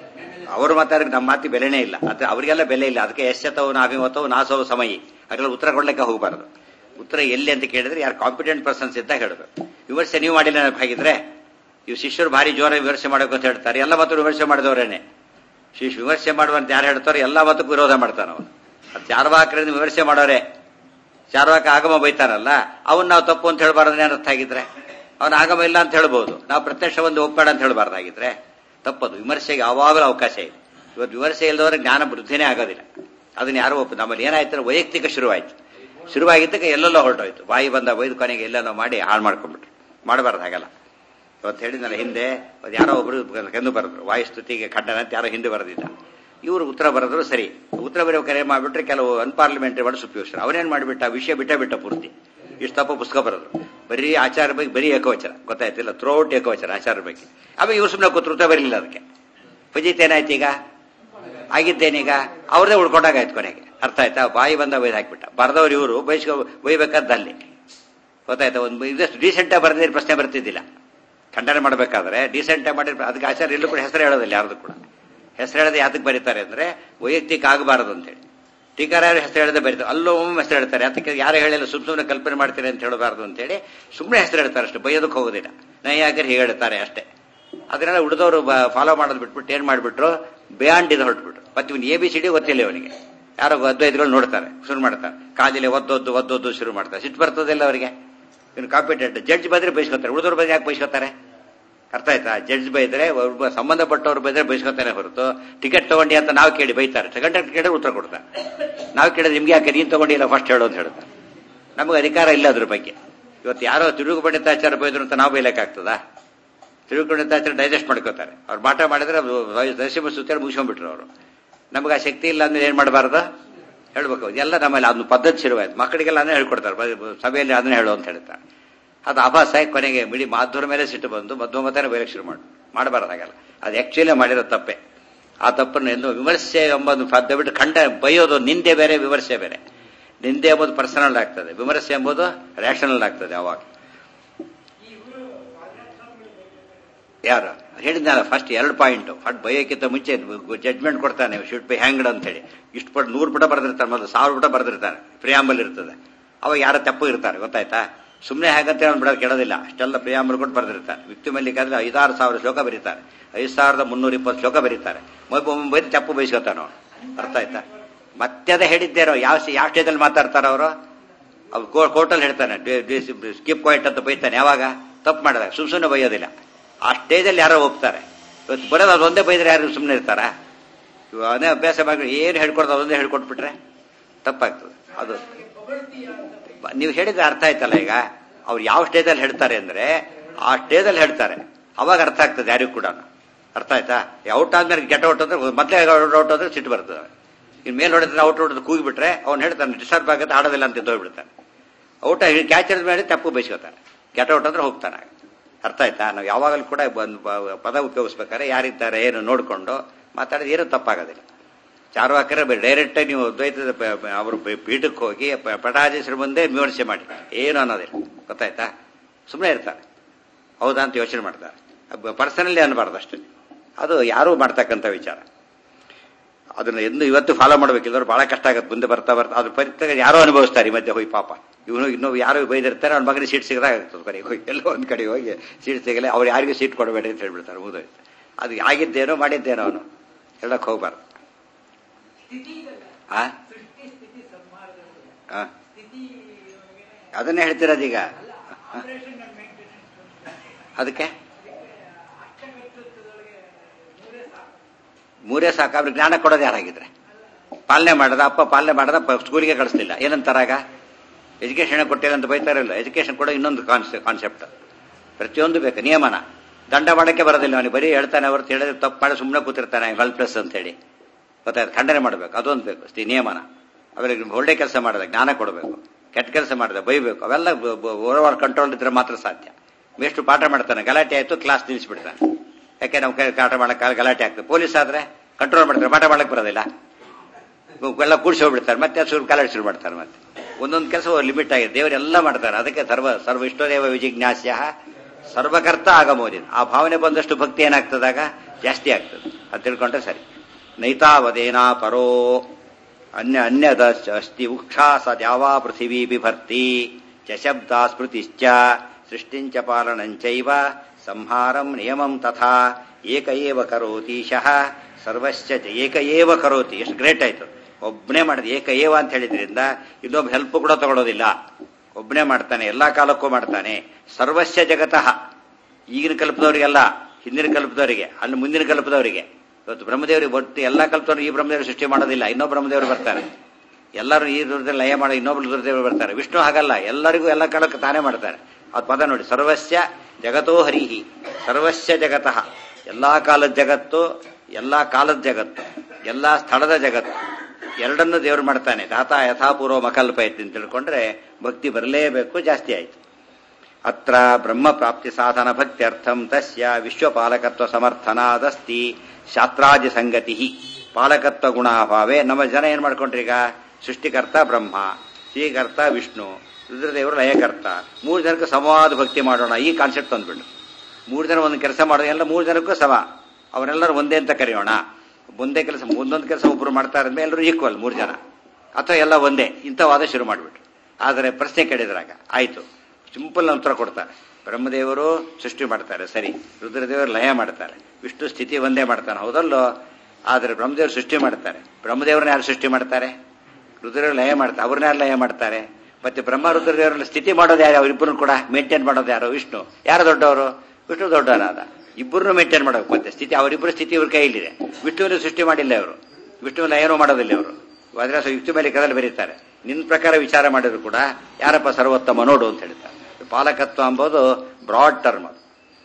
ಅವರು ಮಾತಾಡಕ್ಕೆ ನಮ್ಮ ಮಾತಿ ಬೆಲೆನೇ ಇಲ್ಲ ಅದು ಅವರಿಗೆಲ್ಲ ಬೆಲೆ ಇಲ್ಲ ಅದಕ್ಕೆ ಎಷ್ಟತವು ನಾಭಿಮತವು ನಾಸವು ಸಮಯಿ ಅದೆಲ್ಲ ಉತ್ತರ ಕೊಡ್ಲಿಕ್ಕೆ ಹೋಗಬಾರ್ದು ಉತ್ತರ ಎಲ್ಲಿ ಅಂತ ಕೇಳಿದ್ರೆ ಯಾರು ಕಾಂಪಿಟೆಂಟ್ ಪರ್ಸನ್ಸ್ ಇದ್ದಾಗ ಹೇಳಬೇಕು ವಿಮರ್ಶೆ ನೀವು ಮಾಡಿಲ್ಲ ಹಾಗಿದ್ರೆ ಇವು ಶಿಷ್ಯರು ಭಾರಿ ಜೋರ ವಿಮರ್ಶೆ ಮಾಡಬೇಕು ಅಂತ ಹೇಳ್ತಾರೆ ಎಲ್ಲ ಮತ್ತು ವಿಮರ್ಶೆ ಮಾಡಿದವರೇನೆ ಶಿಶ್ ವಿಮರ್ಶೆ ಮಾಡುವಂತ ಯಾರು ಹೇಳ್ತಾರೋ ಎಲ್ಲ ಮತಕ್ಕೂ ವಿರೋಧ ಮಾಡ್ತಾನೆ ಅವನು ಅದು ಚಾರ್ವಾಕರಿಂದ ವಿಮರ್ಶೆ ಮಾಡೋರೆ ಚಾರ್ವಾಕ ಆಗಮ ಬೈತಾರಲ್ಲ ಅವನ್ ನಾವು ತಪ್ಪು ಅಂತ ಹೇಳ್ಬಾರ್ದು ಅರ್ಥ ಆಗಿದ್ರೆ ಅವನ ಆಗಮ ಇಲ್ಲ ಅಂತ ಹೇಳ್ಬೋದು ನಾವು ಪ್ರತ್ಯಕ್ಷ ಒಂದು ಒಪ್ಪಬೇಡ ಅಂತ ಹೇಳ್ಬಾರ್ದಾಗಿದ್ರೆ ತಪ್ಪದು ವಿಮರ್ಶೆಗೆ ಯಾವಾಗಲೂ ಅವಕಾಶ ಇದೆ ಇವತ್ತು ವಿಮರ್ಶೆ ಇಲ್ಲದವರೆ ಜ್ಞಾನ ವೃದ್ಧಿನೇ ಆಗೋದಿಲ್ಲ ಅದನ್ನ ಯಾರು ಒಪ್ಪ ನಮ್ಮಲ್ಲಿ ಏನಾಯ್ತು ವೈಯಕ್ತಿಕ ಶುರುವಾಯ್ತು ಶುರುವಾಗಿದ್ದಕ್ಕೆ ಎಲ್ಲೆಲ್ಲೋ ಹೊರಟೋಯ್ತು ಬಾಯಿ ಬಂದ ಬೈದು ಕೊನೆಗೆ ಎಲ್ಲೆಲ್ಲೋ ಮಾಡಿ ಹಾಳು ಮಾಡ್ಕೊಂಡ್ಬಿಟ್ರು ಮಾಡಬಾರ್ದು ಹಾಗಲ್ಲ ಇವತ್ತು ಹೇಳಿದ್ನಲ್ಲ ಹಿಂದೆ ಅದು ಯಾರೋ ಒಬ್ರು ಕೆಂದು ಬರೆದ್ರು ವಾಯುಸ್ತುತಿಗೆ ಖಂಡನ ಅಂತ ಯಾರೋ ಹಿಂದೆ ಬರೆದಿದ್ದ ಇವರು ಉತ್ತರ ಬರೆದ್ರು ಸರಿ ಉತ್ತರ ಬರೆಯೋ ಕರೆ ಮಾಡಿಬಿಟ್ರೆ ಕೆಲವು ಅನ್ಪಾರ್ಲಿಮೆಂಟರಿ ವರ್ಡ್ಸ್ ಉಪಯೋಗಿಸ್ತಾರೆ ಅವನೇನ್ ಮಾಡಿಬಿಟ್ಟ ವಿಷಯ ಬಿಟ್ಟೇ ಬಿಟ್ಟ ಪೂರ್ತಿ ಇಷ್ಟು ತಪ್ಪ ಪುಸ್ತಕ ಬರೆದ್ರು ಬರೀ ಆಚಾರ ಬಗ್ಗೆ ಬರೀ ಏಕವಚನ ಗೊತ್ತಾಯ್ತಿಲ್ಲ ಥ್ರೋಟ್ ಏಕವಚನ ಆಚಾರ ಬಗ್ಗೆ ಆಮೇಲೆ ಇವ್ರು ಸುಮ್ಮನೆ ಕೂತು ಉತ್ತರ ಬರಲಿಲ್ಲ ಅದಕ್ಕೆ ಫಜಿತ್ ಏನಾಯ್ತು ಈಗ ಆಗಿದ್ದೇನೀಗ ಅವ್ರದೇ ಉಳ್ಕೊಂಡಾಗಾಯ್ತು ಕೊನೆಗೆ ಅರ್ಥ ಆಯ್ತಾ ಬಾಯಿ ಬಂದ ಬೈದು ಹಾಕ್ಬಿಟ್ಟ ಬರೆದವ್ರು ಇವರು ಬೈಸ್ಕೊ ಬೈಬೇಕಾದ ಅಲ್ಲಿ ಗೊತ್ತಾಯ್ತಾ ಒಂದು ಇದಷ್ಟು ಡೀಸೆಂಟಾಗಿ ಬರೆದಿದ್ರೆ ಪ್ರಶ್ನೆ ಬರ್ತಿದ್ದಿಲ್ಲ ಖಂಡನೆ ಮಾಡಬೇಕಾದ್ರೆ ಡೀಸೆಂಟಾಗಿ ಮಾಡಿ ಅದಕ್ಕೆ ಆಚಾರ ಎಲ್ಲೂ ಕೂಡ ಹೆಸರು ಹೇಳೋದಿಲ್ಲ ಯಾರ್ದು ಕೂಡ ಹೆಸರು ಹೇಳದೆ ಯಾತಕ್ಕೆ ಬರೀತಾರೆ ಅಂದ್ರೆ ವೈಯಕ್ತಿಕ ಆಗಬಾರದು ಅಂತೇಳಿ ಟೀಕಾರ ಹೆಸರು ಹೇಳದೆ ಬರೀತಾರೆ ಅಲ್ಲೋ ಒಮ್ಮೆ ಹೆಸರು ಹೇಳ್ತಾರೆ ಅದಕ್ಕೆ ಯಾರು ಹೇಳಿಲ್ಲ ಸುಮ್ ಸುಮ್ಮನೆ ಕಲ್ಪನೆ ಮಾಡ್ತಾರೆ ಅಂತ ಹೇಳಬಾರ್ದು ಅಂತೇಳಿ ಸುಮ್ಮನೆ ಹೆಸರು ಹೇಳ್ತಾರೆ ಅಷ್ಟೇ ಬೈಯೋದಕ್ಕೆ ಹೋಗೋದಿಲ್ಲ ನೈಯಾಗರು ಹೀಗೆ ಹೇಳ್ತಾರೆ ಅಷ್ಟೇ ಅದನ್ನೆಲ್ಲ ಉಳಿದವರು ಫಾಲೋ ಮಾಡೋದು ಬಿಟ್ಬಿಟ್ಟು ಏನ್ ಮಾಡಿಬಿಟ್ರು ಬಿಯಾಂಡ್ ಇದು ಹೊರಟ್ಬಿಟ್ರು ಮತ್ತೆ ಇವನು ಎ ಬಿ ಸಿ ಡಿ ಗೊತ್ತಿಲ್ಲ ಅವನಿಗೆ ಯಾರೋ ಅದ್ವೈತಗಳು ನೋಡ್ತಾರೆ ಶುರು ಮಾಡ್ತಾರೆ ಕಾಲಿಲೆ ಒದ್ದೊದ್ದು ಒದ್ದೊದ್ದು ಶುರು ಮಾಡ್ತಾರೆ ಸಿಟ್ಟು ಬರ್ತದಿಲ್ಲ ಅವರಿಗೆ ಇವನು ಕಾಂಪಿಟೆಂಟ್ ಜಡ್ಜ್ ಬೈದ್ರೆ ಬೈಸ್ಕೊತಾರೆ ಉಳಿದವ್ರ ಬಗ್ಗೆ ಯಾಕೆ ಬೈಸ್ಕೊತಾರೆ ಅರ್ಥ ಆಯ್ತಾ ಜಡ್ಜ್ ಬೈದ್ರೆ ಒಬ್ಬ ಸಂಬಂಧಪಟ್ಟವ್ರು ಬೈದ್ರೆ ಬೈಸ್ಕೊತಾನೆ ಹೊರತು ಟಿಕೆಟ್ ತಗೊಂಡಿ ಅಂತ ನಾವು ಕೇಳಿ ಬೈತಾರೆ ಕಂಡಕ್ಟರ್ ಕೇಳಿದ್ರೆ ಉತ್ತರ ಕೊಡ್ತಾರೆ ನಾವು ಕೇಳಿದ್ರೆ ನಿಮ್ಗೆ ಯಾಕೆ ನೀನು ತಗೊಂಡಿಲ್ಲ ಫಸ್ಟ್ ಹೇಳು ಅಂತ ಹೇಳ್ತಾರೆ ನಮಗೆ ಅಧಿಕಾರ ಇಲ್ಲ ಅದ್ರ ಬಗ್ಗೆ ಇವತ್ತು ಯಾರೋ ತಿರುಗು ಪಂಡಿತಾಚಾರ ಬೈದ್ರು ಅಂತ ನಾವು ಬೈಲಕ್ಕಾಗ್ತದಾ ತಿರುಗು ಪಂಡಿತಾಚಾರ ಡೈಜೆಸ್ಟ್ ಮಾಡ್ಕೋತಾರೆ ಅವ್ರು ಮಾಟ ಮಾಡಿದ್ರೆ ನರಸಿಂಹ ಸುತ್ತೇಳಿ ಮುಗಿಸ್ಕೊಂಡ್ಬಿಟ್ರು ಅವರು ನಮಗೆ ಆ ಶಕ್ತಿ ಇಲ್ಲ ಅಂದ್ರೆ ಏನ್ ಮಾಡಬಾರ್ದು ಹೇಳ್ಬೇಕು ಎಲ್ಲ ನಮ್ಮಲ್ಲಿ ಅದನ್ನ ಪದ್ಧತಿ ಶುರುವಾಯ್ತು ಮಕ್ಕಳಿಗೆಲ್ಲ ಅದನ್ನೇ ಹೇಳ್ಕೊಡ್ತಾರೆ ಸಭೆಯಲ್ಲಿ ಅದನ್ನೇ ಹೇಳು ಅಂತ ಹೇಳ್ತಾರೆ ಅದು ಆಭಾಸ ಕೊನೆಗೆ ಮಿಡಿ ಮಾಧುರ ಮೇಲೆ ಸಿಟ್ಟು ಬಂದು ಮಧ್ವಮತನೇ ಬೈಲಕ್ಕೆ ಶುರು ಮಾಡಿ ಮಾಡಬಾರ್ದಾಗಲ್ಲ ಅದು ಆಕ್ಚುಲಿ ಮಾಡಿರೋ ತಪ್ಪೆ ಆ ತಪ್ಪನ್ನು ಎಂದು ವಿಮರ್ಶೆ ಎಂಬುದು ಪದ್ಯ ಬಿಟ್ಟು ಖಂಡ ಬೈಯೋದು ನಿಂದೆ ಬೇರೆ ವಿಮರ್ಶೆ ಬೇರೆ ನಿಂದೆ ಎಂಬುದು ಪರ್ಸನಲ್ ಆಗ್ತದೆ ವಿಮರ್ಶೆ ಎಂಬುದು ರ್ಯಾಷನಲ್ ಆಗ್ತದೆ ಅವಾಗ ಯಾರು ಹೇಳಿದ್ನಲ್ಲ ಫಸ್ಟ್ ಎರಡು ಪಾಯಿಂಟ್ ಫಸ್ಟ್ ಬಯೋಕ್ಕಿಂತ ಮುಂಚೆ ಜಡ್ಜ್ಮೆಂಟ್ ಕೊಡ್ತಾನೆ ಶುಡ್ ಬಿ ಹ್ಯಾಂಗ್ಡ್ ಅಂತ ಹೇಳಿ ಇಷ್ಟು ಪಟ್ಟು ನೂರು ಪುಟ ಬರೆದಿರ್ತಾನೆ ಮೊದಲು ಸಾವಿರ ಪುಟ ಬರೆದಿರ್ತಾನೆ ಪ್ರಿಯಾಂಬಲ್ ಇರ್ತದೆ ಅವಾಗ ಯಾರ ತಪ್ಪು ಇರ್ತಾರೆ ಗೊತ್ತಾಯ್ತಾ ಸುಮ್ಮನೆ ಹೇಗಂತ ಅವ್ನು ಬಿಡೋದು ಕೇಳೋದಿಲ್ಲ ಅಷ್ಟೆಲ್ಲ ಪ್ರಿಯಾಂಬಲ್ ಕೊಟ್ಟು ಬರೆದಿರ್ತಾರೆ ವ್ಯಕ್ತಿ ಮಲ್ಲಿಕಾದ್ರೆ ಐದಾರು ಸಾವಿರ ಶ್ಲೋಕ ಬರೀತಾರೆ ಐದು ಸಾವಿರದ ಮುನ್ನೂರ ಇಪ್ಪತ್ತು ಶ್ಲೋಕ ಬರೀತಾರೆ ಬೈದು ತಪ್ಪು ಬಯಸ್ಕೊತಾನ ಅವನು ಅರ್ಥ ಆಯ್ತಾ ಮತ್ತೆ ಅದೇ ಹೇಳಿದ್ದೇರೋ ಯಾವ ಯಾವ ಸ್ಟೇಜಲ್ಲಿ ಮಾತಾಡ್ತಾರ ಅವರು ಅವ್ರು ಕೋರ್ಟಲ್ಲಿ ಹೇಳ್ತಾನೆ ಸ್ಕಿಪ್ ಪಾಯಿಂಟ್ ಅಂತ ಬೈತಾನೆ ಯಾವಾಗ ತಪ್ಪು ಮಾಡಿದಾಗ ಸುಮ್ ಸುಮ್ಮನೆ ಬೈಯೋದಿಲ್ಲ ಆ ಸ್ಟೇಜಲ್ಲಿ ಯಾರೋ ಒಪ್ತಾರೆ ಇವತ್ತು ಬರೋದು ಅದೊಂದೇ ಬೈದ್ರೆ ಯಾರು ಸುಮ್ಮನೆ ಇರ್ತಾರ ಅದೇ ಅಭ್ಯಾಸ ಮಾಡಿ ಏನು ಹೇಳ್ಕೊಡ್ದು ಅದೊಂದೇ ಹೇಳ್ಕೊಟ್ಬಿಟ್ರೆ ತಪ್ಪಾಗ್ತದೆ ಅದು ನೀವು ಹೇಳಿದ್ರೆ ಅರ್ಥ ಆಯ್ತಲ್ಲ ಈಗ ಅವ್ರು ಯಾವ ಸ್ಟೇಜಲ್ಲಿ ಹೇಳ್ತಾರೆ ಅಂದ್ರೆ ಆ ಸ್ಟೇಜಲ್ಲಿ ಹೇಳ್ತಾರೆ ಅವಾಗ ಅರ್ಥ ಆಗ್ತದೆ ಯಾರಿಗೂ ಕೂಡ ಅರ್ಥ ಆಯ್ತಾ ಔಟ್ ಆದ್ಮೇಲೆ ಗೆಟ್ ಔಟ್ ಅಂದ್ರೆ ಮತ್ತೆ ಔಟ್ ಆದ್ರೆ ಸಿಟ್ಟು ಬರ್ತದೆ ಇನ್ ಮೇಲೆ ಹೊಡೆದ್ರೆ ಔಟ್ ಹೊಡೆದು ಕೂಗಿಬಿಟ್ರೆ ಅವ್ನು ಹೇಳ್ತಾನೆ ಡಿಸ್ಟರ್ಬ್ ಆಗುತ್ತೆ ಆಡೋದಿಲ್ಲ ಅಂತ ಹೋಗ್ಬಿಡ್ತಾನೆ ಔಟ್ ಕ್ಯಾಚ್ ಮೇಲೆ ತಪ್ಪು ಬಯಸ್ಕೊತಾನೆ ಗೆಟ್ ಔಟ್ ಅಂದ್ರೆ ಹೋಗ್ತಾನೆ ಅರ್ಥ ಆಯ್ತಾ ನಾವು ಯಾವಾಗಲೂ ಕೂಡ ಒಂದು ಪದ ಉಪಯೋಗಿಸ್ಬೇಕಾದ್ರೆ ಯಾರಿದ್ದಾರೆ ಏನು ನೋಡಿಕೊಂಡು ಮಾತಾಡಿದ್ರೆ ಏನೂ ತಪ್ಪಾಗೋದಿಲ್ಲ ಚಾರ್ವಾಕರ ಡೈರೆಕ್ಟ್ ಆಗಿ ನೀವು ದ್ವೈತದ ಅವರು ಪೀಠಕ್ಕೆ ಹೋಗಿ ಪಟಾಧೀಶರ ಮುಂದೆ ವಿಮರ್ಶೆ ಮಾಡಿ ಏನು ಅನ್ನೋದಿಲ್ಲ ಗೊತ್ತಾಯ್ತಾ ಸುಮ್ಮನೆ ಇರ್ತಾರೆ ಹೌದಾ ಅಂತ ಯೋಚನೆ ಮಾಡ್ತಾರೆ ಪರ್ಸನಲಿ ಅನ್ನಬಾರ್ದು ಅಷ್ಟೇ ಅದು ಯಾರೂ ಮಾಡ್ತಕ್ಕಂಥ ವಿಚಾರ ಅದನ್ನ ಎಂದು ಇವತ್ತು ಫಾಲೋ ಮಾಡ್ಬೇಕಿಲ್ಲವ್ರು ಬಹಳ ಕಷ್ಟ ಆಗುತ್ತೆ ಮುಂದೆ ಬರ್ತಾ ಬರ್ತಾ ಅದ್ರ ಪರಿತಾಗ ಯಾರೋ ಅನುಭವಿಸ್ತಾರೆ ಈ ಮಧ್ಯೆ ಹೋಗಿ ಪಾಪ ಇವನು ಇನ್ನೂ ಯಾರು ಬೈದಿರ್ತಾರೆ ಅವ್ನ ಮಗನಿಗೆ ಸೀಟ್ ಸಿಗದಾಗ ಆಗ್ತದೆ ಕಡೆ ಹೋಗಿ ಎಲ್ಲೋ ಒಂದ್ ಕಡೆ ಹೋಗಿ ಸೀಟ್ ಸಿಗಲ್ಲ ಅವ್ರು ಯಾರಿಗೂ ಸೀಟ್ ಕೊಡಬೇಡಿ ಅಂತ ಹೇಳ್ಬಿಡ್ತಾರೆ ಮುಗಿದೋಯ್ತು ಅದು ಆಗಿದ್ದೇನೋ ಮಾಡಿದ್ದೇನೋ ಅವನು ಹೇಳಕ್ ಹೋಗ್ಬಾರ್ದು ಆ ಅದನ್ನೇ ಹೇಳ್ತಿರೋದೀಗ ಅದಕ್ಕೆ ಮೂರೇ ಸಾಕು ಅವ್ರಿಗೆ ಜ್ಞಾನ ಕೊಡೋದು ಯಾರಾಗಿದ್ರೆ ಪಾಲನೆ ಮಾಡದ ಅಪ್ಪ ಪಾಲನೆ ಮಾಡದ ಸ್ಕೂಲಿಗೆ ಕಳಿಸ್ಲಿಲ್ಲ ಏನಂತಾರಾಗ ಎಜುಕೇಶನ್ ಕೊಟ್ಟಿಲ್ಲ ಅಂತ ಬೈತಾರಲ್ಲ ಎಜುಕೇಶನ್ ಕೊಡೋ ಇನ್ನೊಂದು ಕಾನ್ಸೆಪ್ಟ್ ಪ್ರತಿಯೊಂದು ಬೇಕು ನಿಯಮನ ದಂಡ ಮಾಡಕ್ಕೆ ಬರೋದಿಲ್ಲ ಅವನಿಗೆ ಬರೀ ಹೇಳ್ತಾನೆ ಅವ್ರು ಹೇಳಿದ್ರೆ ತಪ್ಪು ಮಾಡಿ ಸುಮ್ಮನೆ ಕೂತಿರ್ತಾನೆ ವೆಲ್ ಪ್ಲಸ್ ಅಂತ ಹೇಳಿ ಗೊತ್ತಾಯ್ತು ಖಂಡನೆ ಮಾಡಬೇಕು ಅದೊಂದು ಬೇಕು ಸ್ತಿ ನಿಯಮನ ಆಮೇಲೆ ಒಳ್ಳೆ ಕೆಲಸ ಮಾಡಿದ ಜ್ಞಾನ ಕೊಡಬೇಕು ಕೆಟ್ಟ ಕೆಲಸ ಮಾಡಿದ ಬೈಬೇಕು ಅವೆಲ್ಲ ಓವರ್ ಕಂಟ್ರೋಲ್ ಇದ್ರೆ ಮಾತ್ರ ಸಾಧ್ಯ ಮೇಷ್ಟು ಪಾಠ ಮಾಡ್ತಾನೆ ಗಲಾಟೆ ಆಯ್ತು ಕ್ಲಾಸ್ ನಿಲ್ಲಿಸ್ಬಿಡ್ತಾನೆ ಯಾಕೆ ನಾವು ಪಾಠ ಮಾಡಕ್ಕೆ ಗಲಾಟೆ ಆಗ್ತದೆ ಪೊಲೀಸ್ ಆದ್ರೆ ಕಂಟ್ರೋಲ್ ಮಾಡ್ತಾರೆ ಪಾಠ ಮಾಡಕ್ಕೆ ಬರೋದಿಲ್ಲ ಎಲ್ಲ ಕೂಡಿಸಿ ಹೋಗ್ಬಿಡ್ತಾರೆ ಮತ್ತೆ ಶುರು ಗಲಾಟೆ ಶುರು ಮಾಡ್ತಾರೆ ಮತ್ತೆ ಒಂದೊಂದು ಕೆಲಸ ಲಿಮಿಟ್ ಆಗಿದೆ ದೇವರೆಲ್ಲ ಮಾಡ್ತಾರೆ ಅದಕ್ಕೆ ಸರ್ವ ಸರ್ವ ಇಷ್ಟದೇವ ವಿಜಿಜ್ಞಾಸ್ಯ ಸರ್ವಕರ್ತ ಆಗಮೋದಿನ ಆ ಭಾವನೆ ಬಂದಷ್ಟು ಭಕ್ತಿ ಏನಾಗ್ತದಾಗ ಜಾಸ್ತಿ ಆಗ್ತದೆ ಅದು ತಿಳ್ಕೊಂಡ್ರೆ ಸರಿ ನೈತಾವದೇನಾ ಪರೋ ಅನ್ಯ ಅನ್ಯದ ಅಸ್ತಿ ಉಕ್ಷಾ ಸದ್ಯಾವಾ ಪೃಥಿವೀ ಬಿಭರ್ತಿ ಚ ಶಬ್ದ ಸ್ಮೃತಿಶ್ಚ ಸೃಷ್ಟಿಂಚ ಪಾಲನಂಚೈವ ಸಂಹಾರಂ ನಿಯಮಂ ತಥಾ ಏಕ ಏವ ಕರೋತೀಶಃ ಸರ್ವಶ್ಚ ಚ ಏಕ ಏವ ಕರೋತಿ ಎಷ್ಟು ಗ್ರೇಟ್ ಆಯ್ತು ಒಬ್ಬನೇ ಮಾಡಿದ ಏಕ ಏವ ಅಂತ ಹೇಳಿದ್ರಿಂದ ಇನ್ನೊಬ್ಬ ಹೆಲ್ಪ್ ಕೂಡ ತಗೊಳ್ಳೋದಿಲ್ಲ ಒಬ್ಬನೇ ಮಾಡ್ತಾನೆ ಎಲ್ಲಾ ಕಾಲಕ್ಕೂ ಮಾಡ್ತಾನೆ ಸರ್ವಸ್ಯ ಜಗತಃ ಈಗಿನ ಕಲ್ಪದವರಿಗೆಲ್ಲ ಹಿಂದಿನ ಕಲ್ಪದವರಿಗೆ ಅಲ್ಲಿ ಮುಂದಿನ ಕಲ್ಪದವರಿಗೆ ಇವತ್ತು ಬ್ರಹ್ಮದೇವರಿಗೆ ಒಟ್ಟು ಎಲ್ಲಾ ಕಲ್ಪದವರು ಈ ಬ್ರಹ್ಮದೇವರು ಸೃಷ್ಟಿ ಮಾಡೋದಿಲ್ಲ ಇನ್ನೊಬ್ಬ ಬ್ರಹ್ಮದೇವರು ಬರ್ತಾರೆ ಎಲ್ಲರೂ ಈ ದುರ್ದಲ್ಲಿ ಲಯ ಮಾಡೋ ಇನ್ನೊಬ್ಬರು ದುರ್ದೇವರು ಬರ್ತಾರೆ ವಿಷ್ಣು ಹಾಗಲ್ಲ ಎಲ್ಲರಿಗೂ ಎಲ್ಲ ಕಾಲಕ್ಕೆ ತಾನೇ ಮಾಡ್ತಾರೆ ಅದು ಪದ ನೋಡಿ ಸರ್ವಸ್ಯ ಜಗತೋ ಹರಿಹಿ ಸರ್ವಸ್ಯ ಜಗತಃ ಎಲ್ಲಾ ಕಾಲದ ಜಗತ್ತು ಎಲ್ಲಾ ಕಾಲದ ಜಗತ್ತು ಎಲ್ಲಾ ಸ್ಥಳದ ಜಗತ್ತು ಎರಡನ್ನು ದೇವರು ಮಾಡ್ತಾನೆ ದಾತ ಯಥಾಪೂರ್ವ ಮಕಲ್ಪಯತಿ ಅಂತ ತಿಳ್ಕೊಂಡ್ರೆ ಭಕ್ತಿ ಬರಲೇಬೇಕು ಜಾಸ್ತಿ ಆಯ್ತು ಅತ್ರ ಬ್ರಹ್ಮ ಪ್ರಾಪ್ತಿ ಸಾಧನ ಭಕ್ತ್ಯರ್ಥಂ ತಸ್ಯ ವಿಶ್ವಪಾಲಕತ್ವ ಸಮರ್ಥನಾದಸ್ತಿ ಶಾಸ್ತ್ರಾದಿ ಸಂಗತಿ ಪಾಲಕತ್ವ ಗುಣಾಭಾವೇ ನಮ್ಮ ಜನ ಏನ್ ಮಾಡ್ಕೊಂಡ್ರಿ ಈಗ ಸೃಷ್ಟಿಕರ್ತ ಬ್ರಹ್ಮ ಶ್ರೀಕರ್ತ ವಿಷ್ಣು ರುದ್ರದೇವರು ಲಯಕರ್ತ ಮೂರು ಜನಕ್ಕೆ ಸಮವಾದ ಭಕ್ತಿ ಮಾಡೋಣ ಈ ಕಾನ್ಸೆಪ್ಟ್ ತಂದ್ಬಿಡು ಮೂರು ಜನ ಒಂದು ಕೆಲಸ ಮಾಡೋದು ಎಲ್ಲ ಮೂರು ಜನಕ್ಕೂ ಸಮ ಅವರೆಲ್ಲರೂ ಒಂದೇ ಅಂತ ಕರೆಯೋಣ ಒಂದೇ ಕೆಲಸ ಒಂದೊಂದು ಕೆಲಸ ಒಬ್ರು ಮಾಡ್ತಾ ಇದ್ಮೇಲೆ ಎಲ್ಲರೂ ಈಕ್ವಲ್ ಮೂರು ಜನ ಅಥವಾ ಎಲ್ಲ ಒಂದೇ ಇಂಥ ವಾದ ಶುರು ಮಾಡಿಬಿಟ್ರು ಆದರೆ ಪ್ರಶ್ನೆ ಕೇಳಿದ್ರಾಗ ಆಯ್ತು ಸಿಂಪಲ್ ಉತ್ತರ ಕೊಡ್ತಾರೆ ಬ್ರಹ್ಮದೇವರು ಸೃಷ್ಟಿ ಮಾಡ್ತಾರೆ ಸರಿ ರುದ್ರದೇವರು ಲಯ ಮಾಡ್ತಾರೆ ವಿಷ್ಣು ಸ್ಥಿತಿ ಒಂದೇ ಮಾಡ್ತಾನೆ ಹೌದಲ್ಲೋ ಆದರೆ ಬ್ರಹ್ಮದೇವರು ಸೃಷ್ಟಿ ಮಾಡ್ತಾರೆ ಬ್ರಹ್ಮದೇವ್ರನ್ನ ಯಾರು ಸೃಷ್ಟಿ ಮಾಡ್ತಾರೆ ರುದ್ರದೇವರು ಲಯ ಮಾಡ್ತಾರೆ ಅವ್ರನ್ನ ಯಾರು ಲಯ ಮಾಡ್ತಾರೆ ಮತ್ತೆ ಬ್ರಹ್ಮ ರುದ್ರದೇವರನ್ನ ಸ್ಥಿತಿ ಮಾಡೋದು ಯಾರು ಅವರಿಬ್ಬರು ಕೂಡ ಮೇಂಟೈನ್ ಮಾಡೋದು ಯಾರು ವಿಷ್ಣು ಯಾರು ದೊಡ್ಡವರು ವಿಷ್ಣು ದೊಡ್ಡವರಾದ ಇಬ್ಬರನ್ನು ಮೇಂಟೈನ್ ಮಾಡಬೇಕು ಮತ್ತೆ ಸ್ಥಿತಿ ಅವರಿಬ್ಬರು ಸ್ಥಿತಿ ಇವ್ರ ಕೈಯಲ್ಲಿದೆ ವಿಷ್ಣುವಿನ ಸೃಷ್ಟಿ ಮಾಡಿಲ್ಲ ಅವರು ವಿಷ್ಣುವಿನ ಏನೂ ಮಾಡೋದಿಲ್ಲ ಅವರು ವಜ್ರಾಸ ಯುಕ್ತಿ ಮೇಲೆ ಕದಲ್ಲಿ ಬರೀತಾರೆ ನಿನ್ನ ಪ್ರಕಾರ ವಿಚಾರ ಮಾಡಿದ್ರು ಕೂಡ ಯಾರಪ್ಪ ಸರ್ವೋತ್ತಮ ನೋಡು ಅಂತ ಹೇಳ್ತಾರೆ ಪಾಲಕತ್ವ ಎಂಬುದು ಬ್ರಾಡ್ ಟರ್ಮ್ ಅದು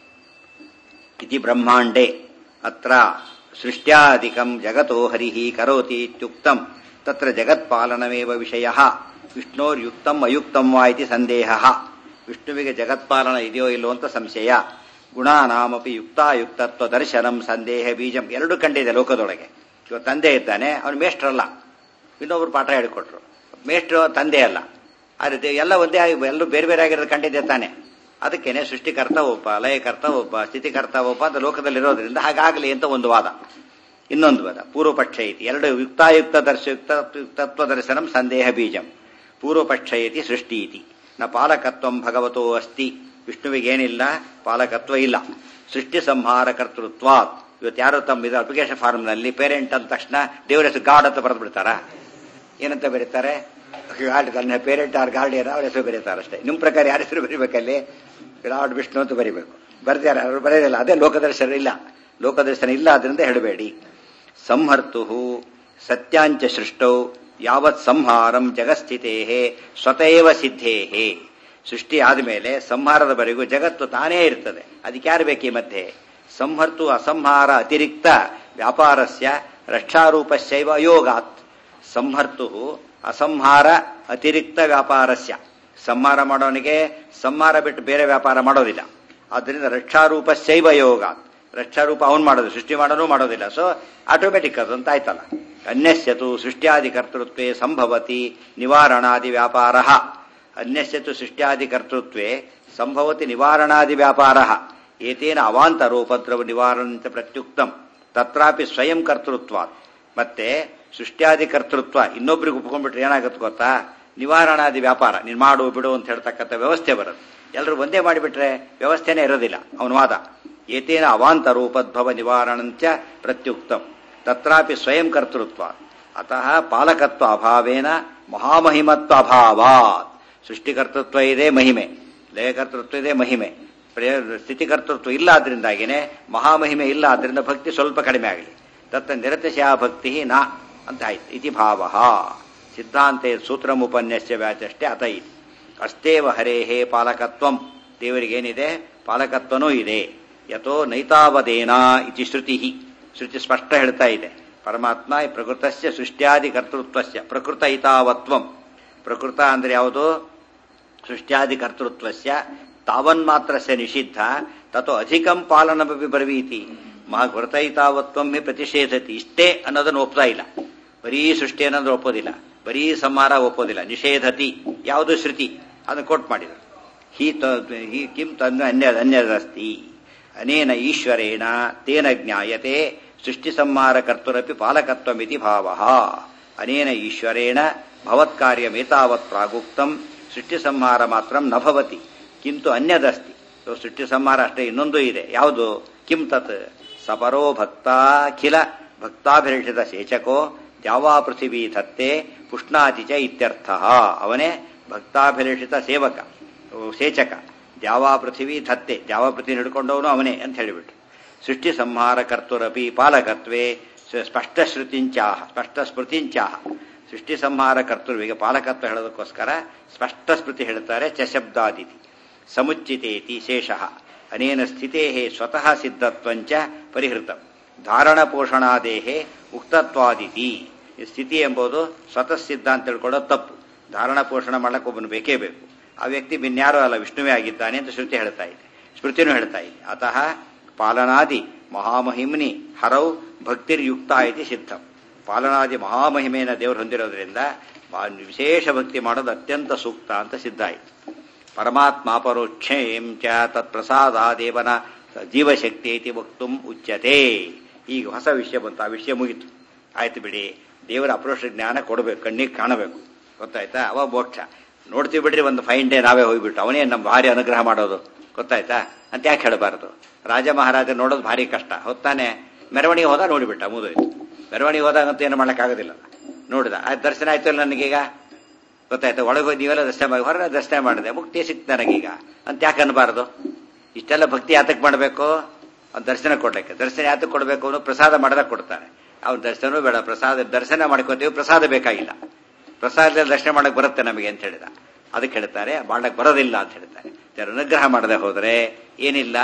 ಇತಿ ಬ್ರಹ್ಮಾಂಡೇ ಅತ್ರ ಸೃಷ್ಟ್ಯಾಧಿಕಂ ಜಗತೋ ಹರಿ ಕರೋತಿ ಇತ್ಯುಕ್ತಂ ತತ್ರ ಜಗತ್ಪಾಲನಮೇವ ವಿಷಯ ವಿಷ್ಣೋರ್ಯುಕ್ತಂ ಅಯುಕ್ತಂ ವಾ ಇತಿ ಸಂದೇಹ ವಿಷ್ಣುವಿಗೆ ಜಗತ್ಪಾಲನ ಇದೆಯೋ ಇಲ್ಲೋ ಅಂತ ಸಂಶಯ ಗುಣಾನಾಮಪಿ ಯುಕ್ತಾಯುಕ್ತತ್ವ ದರ್ಶನಂ ಸಂದೇಹ ಬೀಜಂ ಎರಡು ಕಂಡಿದೆ ಲೋಕದೊಳಗೆ ಇವ ತಂದೆ ಇದ್ದಾನೆ ಅವನು ಮೇಷ್ಟ್ರಲ್ಲ ಇನ್ನೊಬ್ರು ಪಾಠ ಹೇಳಿಕೊಟ್ರು ಮೇಷ್ಟ್ರು ತಂದೆ ಅಲ್ಲ ಆದರೆ ಎಲ್ಲ ಒಂದೇ ಆಗಿ ಎಲ್ಲರೂ ಬೇರೆ ಬೇರೆ ಆಗಿರೋದು ಕಂಡಿದೆ ತಾನೆ ಅದಕ್ಕೇನೆ ಸೃಷ್ಟಿಕರ್ತ ಒಬ್ಬ ಲಯಕರ್ತ ಒಬ್ಬ ಸ್ಥಿತಿಕರ್ತ ಒಬ್ಬ ಅಂತ ಲೋಕದಲ್ಲಿರೋದ್ರಿಂದ ಹಾಗಾಗಲಿ ಅಂತ ಒಂದು ವಾದ ಇನ್ನೊಂದು ವಾದ ಪೂರ್ವಪಕ್ಷ ಐತಿ ಎರಡು ಯುಕ್ತಾಯುಕ್ತ ದರ್ಶ ಯುಕ್ತತ್ವ ದರ್ಶನಂ ಸಂದೇಹ ಬೀಜಂ ಪೂರ್ವಪಕ್ಷ ಐತಿ ಸೃಷ್ಟಿ ಇತಿ ನ ಪಾಲಕತ್ವಂ ಭಗವತೋ ಅಸ್ತಿ ವಿಷ್ಣುವಿಗೇನಿಲ್ಲ ಪಾಲಕತ್ವ ಇಲ್ಲ ಸೃಷ್ಟಿ ಸಂಹಾರ ಕರ್ತೃತ್ವಾತ್ ಇವತ್ತು ಯಾರೋ ತಮ್ಮ ಇದು ಅಪ್ಲಿಕೇಶನ್ ಫಾರ್ಮ್ನಲ್ಲಿ ಪೇರೆಂಟ್ ಅಂದ ತಕ್ಷಣ ದೇವರ ಹೆಸರು ಗಾಡ್ ಅಂತ ಬರೆದು ಬಿಡ್ತಾರ ಏನಂತ ಬರೀತಾರೆ ಗಾಡ್ ತನ್ನ ಪೇರೆಂಟ್ ಆರ್ ಗಾರ್ಡಿಯನ್ ಅವ್ರ ಹೆಸರು ಬರೀತಾರೆ ಅಷ್ಟೇ ನಿಮ್ಮ ಪ್ರಕಾರ ಯಾರ ಹೆಸರು ಬರೀಬೇಕಲ್ಲಿ ಗಾಡ್ ವಿಷ್ಣು ಅಂತ ಬರೀಬೇಕು ಬರ್ತಾರೆ ಅವರು ಬರೆಯೋದಿಲ್ಲ ಅದೇ ಲೋಕದರ್ಶನ ಇಲ್ಲ ಲೋಕದರ್ಶನ ಇಲ್ಲ ಅದರಿಂದ ಹೇಳಬೇಡಿ ಸಂಹರ್ತು ಸತ್ಯಾಂಚ ಸೃಷ್ಟೌ ಯಾವತ್ ಸಂಹಾರಂ ಜಗಸ್ಥಿತೇ ಸ್ವತೇವ ಸಿದ್ಧೇ ಸೃಷ್ಟಿ ಆದಮೇಲೆ ಸಂಹಾರದವರೆಗೂ ಜಗತ್ತು ತಾನೇ ಇರ್ತದೆ ಅದಕ್ಕೆ ಯಾರು ಬೇಕಿ ಮಧ್ಯೆ ಸಂಹರ್ತು ಅಸಂಹಾರ ಅತಿರಿಕ್ತ ವ್ಯಾಪಾರಸ್ಯ ರಕ್ಷಾರೂಪಸ್ಯೈವ ಅಯೋಗಾತ್ ಸಂಹರ್ತು ಅಸಂಹಾರ ಅತಿರಿಕ್ತ ವ್ಯಾಪಾರಸ್ಯ ಸಂಹಾರ ಮಾಡೋನಿಗೆ ಸಂಹಾರ ಬಿಟ್ಟು ಬೇರೆ ವ್ಯಾಪಾರ ಮಾಡೋದಿಲ್ಲ ಆದ್ದರಿಂದ ರಕ್ಷಾರೂಪಸ್ಯೈವ ಯೋಗಾತ್ ರಕ್ಷಾರೂಪ ಅವನು ಮಾಡೋದು ಸೃಷ್ಟಿ ಮಾಡೋನು ಮಾಡೋದಿಲ್ಲ ಸೊ ಆಟೋಮೆಟಿಕ್ ಅದು ಅಂತ ಆಯ್ತಲ್ಲ ಅನ್ಯಸ್ಯತು ಸೃಷ್ಟ್ಯಾದಿ ಕರ್ತೃತ್ವೇ ಸಂಭವತಿ ನಿವಾರಣಾದಿ ವ್ಯಾಪಾರ ಅನ್ಯಸ್ಯತು ಸೃಷ್ಟ್ಯಾದಿ ಕರ್ತೃತ್ವೇ ಸಂಭವತಿ ನಿವಾರಣಾದಿ ವ್ಯಾಪಾರ ಏತೇನ ಅವಾಂತರೋಪದ್ರವ ನಿವಾರಣಂತ ಪ್ರತ್ಯುಕ್ತಂ ತತ್ರಾಪಿ ಸ್ವಯಂ ಕರ್ತೃತ್ವ ಮತ್ತೆ ಸೃಷ್ಟ್ಯಾದಿ ಕರ್ತೃತ್ವ ಇನ್ನೊಬ್ರಿಗೆ ಒಪ್ಕೊಂಡ್ಬಿಟ್ರೆ ಏನಾಗುತ್ತೆ ಗೊತ್ತಾ ನಿವಾರಣಾದಿ ವ್ಯಾಪಾರ ನೀನು ಮಾಡು ಬಿಡು ಅಂತ ಹೇಳ್ತಕ್ಕಂಥ ವ್ಯವಸ್ಥೆ ಬರುತ್ತೆ ಎಲ್ಲರೂ ಒಂದೇ ಮಾಡಿಬಿಟ್ರೆ ವ್ಯವಸ್ಥೆನೇ ಇರೋದಿಲ್ಲ ಅವನ ವಾದ ಏತೇನ ಅವಾಂತರೋಪದ್ಭವ ನಿವಾರಣಂಚ ಪ್ರತ್ಯುಕ್ತಂ ತತ್ರಾಪಿ ಸ್ವಯಂ ಕರ್ತೃತ್ವ ಅತಃ ಪಾಲಕತ್ವ ಅಭಾವೇನ ಮಹಾಮಹಿಮತ್ವ ಅಭಾವಾತ್ ಸೃಷ್ಟಿಕರ್ತೃತ್ವ ಇದೆ ಮಹಿಮೆ ಲಯಕರ್ತೃತ್ವ ಇದೆ ಮಹಿಮೆ ಸ್ಥಿತಿಕರ್ತೃತ್ವ ಇಲ್ಲ ಆದ್ರಿಂದಾಗಿನೇ ಮಹಾಮಹಿಮೆ ಇಲ್ಲ ಆದ್ರಿಂದ ಭಕ್ತಿ ಸ್ವಲ್ಪ ಕಡಿಮೆ ಆಗಲಿ ತತ್ತ ನಿರತಶಯ ಭಕ್ತಿ ನಾ ಅಂತ ಆಯ್ತು ಇತಿ ಭಾವ ಸಿದ್ಧಾಂತೆ ಸೂತ್ರಮುಪನ್ಯಸ್ಯ ವ್ಯಾಚಷ್ಟೇ ಅತ ಇತಿ ಅಸ್ತೇವ ಹರೇಹೇ ಪಾಲಕತ್ವಂ ದೇವರಿಗೇನಿದೆ ಪಾಲಕತ್ವನೂ ಇದೆ ಯಥೋ ನೈತಾವದೇನಾ ಇತಿ ಶ್ರುತಿ ಶ್ರುತಿ ಸ್ಪಷ್ಟ ಹೇಳ್ತಾ ಇದೆ ಪರಮಾತ್ಮ ಪ್ರಕೃತಸ್ಯ ಸೃಷ್ಟ್ಯಾದಿ ಕರ್ತೃತ್ವಸ್ಯ ಪ್ರಕೃತ ಇತಾವತ್ವಂ ಪ್ರಕೃತ ಅಂದ್ರೆ ಯಾವುದು ಸೃಷ್ಟ್ಯಾದಿ ಕರ್ತೃತ್ವಸ್ಯ ತಾವನ್ಮಾತ್ರಸ್ಯ ನಿಷಿದ್ಧ ತಥೋ ಅಧಿಕಂ ಪಾಲನಮಪಿ ಬರ್ವೀತಿ ಮಹಾಕೃತೈತಾವತ್ವಂ ಹಿ ಪ್ರತಿಷೇಧತಿ ಇಷ್ಟೇ ಅನ್ನೋದನ್ನು ಒಪ್ತಾ ಇಲ್ಲ ಬರೀ ಸೃಷ್ಟಿ ಅನ್ನೋದು ಒಪ್ಪೋದಿಲ್ಲ ಬರೀ ಸಂಹಾರ ಒಪ್ಪೋದಿಲ್ಲ ನಿಷೇಧತಿ ಯಾವುದು ಶ್ರುತಿ ಅದನ್ನು ಕೋಟ್ ಮಾಡಿದರು ಹಿ ಹಿ ಕಿಂ ತನ್ನ ಅನ್ಯ ಅನ್ಯದಸ್ತಿ ಅನೇನ ಈಶ್ವರೇಣ ತೇನ ಜ್ಞಾಯತೆ ಸೃಷ್ಟಿ ಸಂಹಾರ ಕರ್ತುರಪಿ ಪಾಲಕತ್ವಮಿತಿ ಭಾವ ಅನೇನ ಈಶ್ವರೇಣ ಭವತ್ಕಾರ್ಯಮೇತಾವತ್ ಪ್ರಾಗುಕ್ತಂ ಸೃಷ್ಟಿ ಸಂಹಾರ ಮಾತ್ರ ನ ಭವತಿ ಕಿಂತು ಅನ್ಯದಸ್ತಿ ಸೃಷ್ಟಿ ಸಂಹಾರ ಅಷ್ಟೇ ಇನ್ನೊಂದು ಇದೆ ಯಾವುದು ಕಿಂ ತತ್ ಸಪರೋ ಭಕ್ತಾಖಿಲ ಭಕ್ತಾಭಿರಕ್ಷಿತ ಶೇಚಕೋ ದ್ಯಾವಾ ಪೃಥಿವೀ ಧತ್ತೆ ಪುಷ್ಣಾತಿ ಚ ಇತ್ಯರ್ಥ ಅವನೇ ಭಕ್ತಾಭಿರಕ್ಷಿತ ಸೇವಕ ಸೇಚಕ ದ್ಯಾವಾ ಪೃಥಿವೀ ಧತ್ತೆ ದ್ಯಾವಾ ಪೃಥ್ವಿ ಹಿಡ್ಕೊಂಡವನು ಅವನೇ ಅಂತ ಹೇಳಿಬಿಟ್ಟು ಸೃಷ್ಟಿ ಸಂಹಾರ ಕರ್ತುರಪಿ ಪಾಲಕತ್ವೇ ಸ್ಪಷ್ಟ ಶ್ರುತಿಂಚಾಹ ಸ್ಪಷ್ಟ ಸ್ಮೃತಿಂಚಾಹ ಸೃಷ್ಟಿ ಸಂಹಾರ ಕರ್ತೃವಿಗೆ ಪಾಲಕತ್ವ ಹೇಳೋದಕ್ಕೋಸ್ಕರ ಸ್ಪಷ್ಟ ಸ್ಮೃತಿ ಹೇಳ್ತಾರೆ ಚಶಬ್ದಾದಿತಿ ಸಮುಚ್ಚಿತೇತಿ ಶೇಷ ಅನೇನ ಸ್ಥಿತೇ ಸ್ವತಃ ಸಿದ್ಧತ್ವಂಚ ಪರಿಹೃತ ಧಾರಣ ಪೋಷಣಾದೇಹೇ ಉಕ್ತತ್ವಾದಿತಿ ಈ ಸ್ಥಿತಿ ಎಂಬುದು ಸ್ವತಃ ಸಿದ್ಧ ಅಂತ ತಿಳ್ಕೊಳ್ಳೋದು ತಪ್ಪು ಧಾರಣ ಪೋಷಣ ಮಾಡಕ್ಕೆ ಒಬ್ಬನು ಬೇಕೇ ಬೇಕು ಆ ವ್ಯಕ್ತಿ ಬಿನ್ಯಾರೋ ಅಲ್ಲ ವಿಷ್ಣುವೇ ಆಗಿದ್ದಾನೆ ಅಂತ ಶ್ರುತಿ ಹೇಳ್ತಾ ಇದೆ ಸ್ಮೃತಿನೂ ಹೇಳ್ತಾ ಇದೆ ಅತಃ ಪಾಲನಾದಿ ಮಹಾಮಹಿಮ್ನಿ ಹರೌ ಭಕ್ತಿರ್ಯುಕ್ತ ಇತಿ ಸಿದ್ಧಂ ಪಾಲನಾದಿ ಮಹಾಮಹಿಮೆಯನ್ನು ದೇವರು ಹೊಂದಿರೋದ್ರಿಂದ ವಿಶೇಷ ಭಕ್ತಿ ಮಾಡೋದು ಅತ್ಯಂತ ಸೂಕ್ತ ಅಂತ ಸಿದ್ಧ ಆಯಿತು ಪರಮಾತ್ಮ ಪರೋಕ್ಷೇಂ ಚ ತತ್ಪ್ರಸಾದಾದೇವನ ಜೀವಶಕ್ತಿ ಐತಿ ವಕ್ತು ಉಚ್ಯತೆ ಈಗ ಹೊಸ ವಿಷಯ ಬಂತು ಆ ವಿಷಯ ಮುಗಿತು ಆಯ್ತು ಬಿಡಿ ದೇವರ ಅಪರೋಕ್ಷ ಜ್ಞಾನ ಕೊಡಬೇಕು ಕಣ್ಣಿಗೆ ಕಾಣಬೇಕು ಗೊತ್ತಾಯ್ತಾ ಅವ ಮೋಕ್ಷ ನೋಡ್ತೀವಿ ಬಿಡ್ರಿ ಒಂದು ಫೈನ್ ಡೇ ನಾವೇ ಹೋಗ್ಬಿಟ್ಟು ಅವನೇ ನಮ್ಮ ಭಾರಿ ಅನುಗ್ರಹ ಮಾಡೋದು ಗೊತ್ತಾಯ್ತಾ ಅಂತ ಯಾಕೆ ಹೇಳಬಾರದು ರಾಜ ಮಹಾರಾಜ ನೋಡೋದು ಭಾರಿ ಕಷ್ಟ ಹೊತ್ತಾನೆ ಮೆರವಣಿಗೆ ಹೋದ ನೋಡಿಬಿಟ್ಟ ಮುಗಿದೋಯ್ತು ಮೆರವಣಿಗೆ ಹೋದಾಗಂತೂ ಏನು ಮಾಡೋಕ್ಕಾಗೋದಿಲ್ಲ ನೋಡಿದ ಆ ದರ್ಶನ ಆಯ್ತು ಅಲ್ಲ ನನಗೀಗ ಗೊತ್ತಾಯ್ತು ಒಳಗೆ ಹೋಗಿ ನೀವೆಲ್ಲ ದರ್ಶನ ಮಾಡಿ ಹೊರಗೆ ದರ್ಶನ ಮಾಡಿದೆ ಮುಕ್ತಿ ಸಿಕ್ತು ನನಗೀಗ ಅಂತ ಯಾಕೆ ಅನ್ಬಾರ್ದು ಇಷ್ಟೆಲ್ಲ ಭಕ್ತಿ ಯಾತಕ್ಕೆ ಮಾಡಬೇಕು ಅವ್ನು ದರ್ಶನ ಕೊಡ್ಲಿಕ್ಕೆ ದರ್ಶನ ಯಾತಕ್ಕೆ ಕೊಡಬೇಕು ಅವನು ಪ್ರಸಾದ ಮಾಡಿದಾಗ ಕೊಡ್ತಾನೆ ಅವ್ನ ದರ್ಶನವೂ ಬೇಡ ಪ್ರಸಾದ ದರ್ಶನ ಮಾಡ್ಕೋತೀವಿ ಪ್ರಸಾದ ಬೇಕಾಗಿಲ್ಲ ಪ್ರಸಾದದಲ್ಲಿ ದರ್ಶನ ಮಾಡಕ್ ಬರುತ್ತೆ ನಮಗೆ ಅಂತ ಹೇಳಿದ ಅದಕ್ಕೆ ಹೇಳ್ತಾರೆ ಮಾಡಕ್ ಬರೋದಿಲ್ಲ ಅಂತ ಹೇಳ್ತಾರೆ ಅನುಗ್ರಹ ಮಾಡದೆ ಹೋದ್ರೆ ಏನಿಲ್ಲ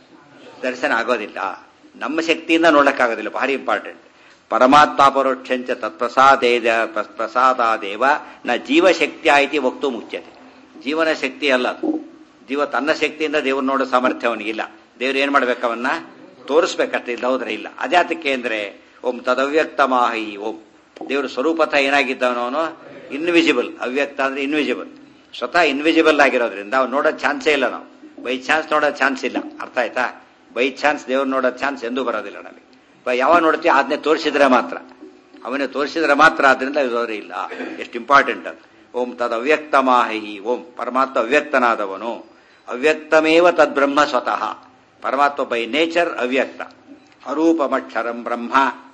ದರ್ಶನ ಆಗೋದಿಲ್ಲ ನಮ್ಮ ಶಕ್ತಿಯಿಂದ ನೋಡಕ್ಕಾಗೋದಿಲ್ಲ ಭಾರಿ ಇಂಪಾರ್ಟೆಂಟ್ ಪರಮಾತ್ಮಾಪರೋಕ್ಷಂಚ ತತ್ಪ್ರಸಾದೇ ಪ್ರಸಾದಾದೇವ ನ ಜೀವಶಕ್ತಿ ಆಯ್ತಿ ವಕ್ತು ಮುಚ್ಯತೆ ಜೀವನ ಶಕ್ತಿ ಅಲ್ಲ ಅದು ಜೀವ ತನ್ನ ಶಕ್ತಿಯಿಂದ ದೇವ್ರು ನೋಡೋ ಸಾಮರ್ಥ್ಯ ಅವನಿಗಿಲ್ಲ ದೇವ್ರು ಏನ್ ಮಾಡ್ಬೇಕವನ್ನ ತೋರಿಸ್ಬೇಕಷ್ಟೇ ಇಲ್ಲ ಹೋದ್ರೆ ಇಲ್ಲ ಅದ್ಯಾತಕ್ಕೆ ಅಂದ್ರೆ ಓಂ ತದವ್ಯಕ್ತ ಮಾಹಿ ಓಂ ದೇವ್ರ ಸ್ವರೂಪತ ಏನಾಗಿದ್ದವನವನು ಇನ್ವಿಸಿಬಲ್ ಅವ್ಯಕ್ತ ಅಂದ್ರೆ ಇನ್ವಿಸಿಬಲ್ ಸ್ವತಃ ಇನ್ವಿಸಿಬಲ್ ಆಗಿರೋದ್ರಿಂದ ಅವ್ನು ನೋಡೋ ಚಾನ್ಸೇ ಇಲ್ಲ ನಾವು ಬೈ ಚಾನ್ಸ್ ನೋಡೋ ಚಾನ್ಸ್ ಇಲ್ಲ ಅರ್ಥ ಆಯ್ತಾ ಬೈ ಚಾನ್ಸ್ ದೇವ್ರು ನೋಡೋ ಚಾನ್ಸ್ ಎಂದೂ ಬರೋದಿಲ್ಲ ನಮಗೆ ಯಾವಾಗ ನೋಡ್ತೀವಿ ಅದನ್ನೇ ತೋರಿಸಿದ್ರೆ ಮಾತ್ರ ಅವನೇ ತೋರಿಸಿದ್ರೆ ಮಾತ್ರ ಆದ್ರಿಂದ ಇರೋರೇ ಇಲ್ಲ ಎಷ್ಟು ಇಂಪಾರ್ಟೆಂಟ್ ಅದು ಓಂ ತದ್ ಅವ್ಯಕ್ತ ಮಾಹಿ ಓಂ ಪರಮಾತ್ಮ ಅವ್ಯಕ್ತನಾದವನು ಅವ್ಯಕ್ತಮೇವ ತದ್ಬ್ರಹ್ಮ ಸ್ವತಃ ಪರಮಾತ್ಮ ಬೈ ನೇಚರ್ ಅವ್ಯಕ್ತ ಅರೂಪಮಕ್ಷರಂ ಬ್ರಹ್ಮ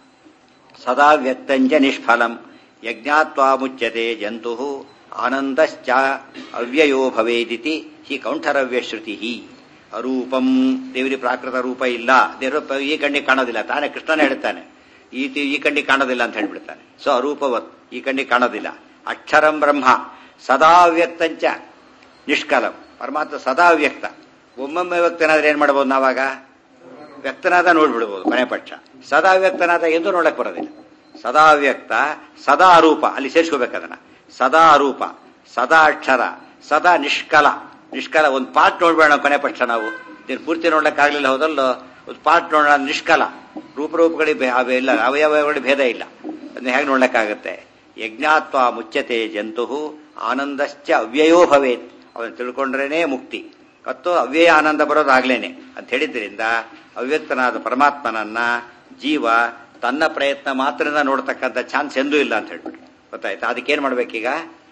ಸದಾ ವ್ಯಕ್ತಂಚ ನಿಷ್ಫಲಂ ಯಜ್ಞಾತ್ವಾ ಮುಚ್ಯತೆ ಜಂತು ಆನಂದಶ್ಚ ಅವ್ಯಯೋ ಭವೇದಿತಿ ಹಿ ಕೌಂಠರವ್ಯ ಶ್ರುತಿ ಅರೂಪಂ ದೇವರಿ ಪ್ರಾಕೃತ ರೂಪ ಇಲ್ಲ ದೇವರು ಈ ಕಣ್ಣಿಗೆ ಕಾಣೋದಿಲ್ಲ ತಾನೇ ಕೃಷ್ಣನೇ ಹೇಳ್ತಾನೆ ಈ ಈ ಕಣ್ಣಿಗೆ ಕಾಣೋದಿಲ್ಲ ಅಂತ ಹೇಳ್ಬಿಡ್ತಾನೆ ಸೊ ಅರೂಪವತ್ ಈ ಕಣ್ಣಿಗೆ ಕಾಣೋದಿಲ್ಲ ಅಕ್ಷರಂ ಬ್ರಹ್ಮ ಸದಾ ವ್ಯಕ್ತಂಚ ನಿಷ್ಕಲಂ ಪರಮಾತ್ಮ ಸದಾ ವ್ಯಕ್ತ ಒಮ್ಮೊಮ್ಮೆ ವ್ಯಕ್ತನಾದ್ರೆ ಏನ್ ಮಾಡ್ಬೋದು ನಾವಾಗ ವ್ಯಕ್ತನಾದ ನೋಡ್ಬಿಡ್ಬೋದು ಮನೆ ಪಕ್ಷ ಸದಾ ವ್ಯಕ್ತನಾದ ಎಂದು ನೋಡಕ್ ಬರೋದಿಲ್ಲ ಸದಾ ವ್ಯಕ್ತ ಸದಾ ಅರೂಪ ಅಲ್ಲಿ ಸೇರಿಸ್ಕೋಬೇಕದನ್ನ ಸದಾ ಅರೂಪ ಸದಾ ಅಕ್ಷರ ಸದಾ ನಿಷ್ಕಲ ನಿಷ್ಕಲ ಒಂದು ಪಾರ್ಟ್ ನೋಡ್ಬೇಡ ಕೊನೆ ಪಕ್ಷ ನಾವು ನೀನು ಪೂರ್ತಿ ನೋಡ್ಲಿಕ್ಕಾಗ್ಲಿಲ್ಲ ಹೋದಲ್ಲೋ ಒಂದು ಪಾರ್ಟ್ ನೋಡೋಣ ನಿಷ್ಕಲ ರೂಪರೂಪಗಳಿಗೆ ಇಲ್ಲ ಅವಯವಗಳಿಗೆ ಭೇದ ಇಲ್ಲ ಅದನ್ನ ಹೇಗೆ ನೋಡ್ಲಿಕ್ಕಾಗತ್ತೆ ಯಜ್ಞಾತ್ವ ಮುಚ್ಚತೆ ಜಂತು ಆನಂದಶ್ಚ ಅವ್ಯಯೋ ಭವೇತ್ ಅವನು ತಿಳ್ಕೊಂಡ್ರೇನೆ ಮುಕ್ತಿ ಮತ್ತು ಅವ್ಯಯ ಆನಂದ ಬರೋದಾಗ್ಲೇನೆ ಅಂತ ಹೇಳಿದ್ರಿಂದ ಅವ್ಯಕ್ತನಾದ ಪರಮಾತ್ಮನನ್ನ ಜೀವ ತನ್ನ ಪ್ರಯತ್ನ ಮಾತ್ರದಿಂದ ನೋಡ್ತಕ್ಕಂಥ ಚಾನ್ಸ್ ಎಂದೂ ಇಲ್ಲ ಅಂತ ಹೇಳ್ಬಿಟ್ಟು ಗೊತ್ತಾಯ್ತಾ ಅದಕ್ಕೇನ್ ಮಾಡ್ಬೇಕೀಗ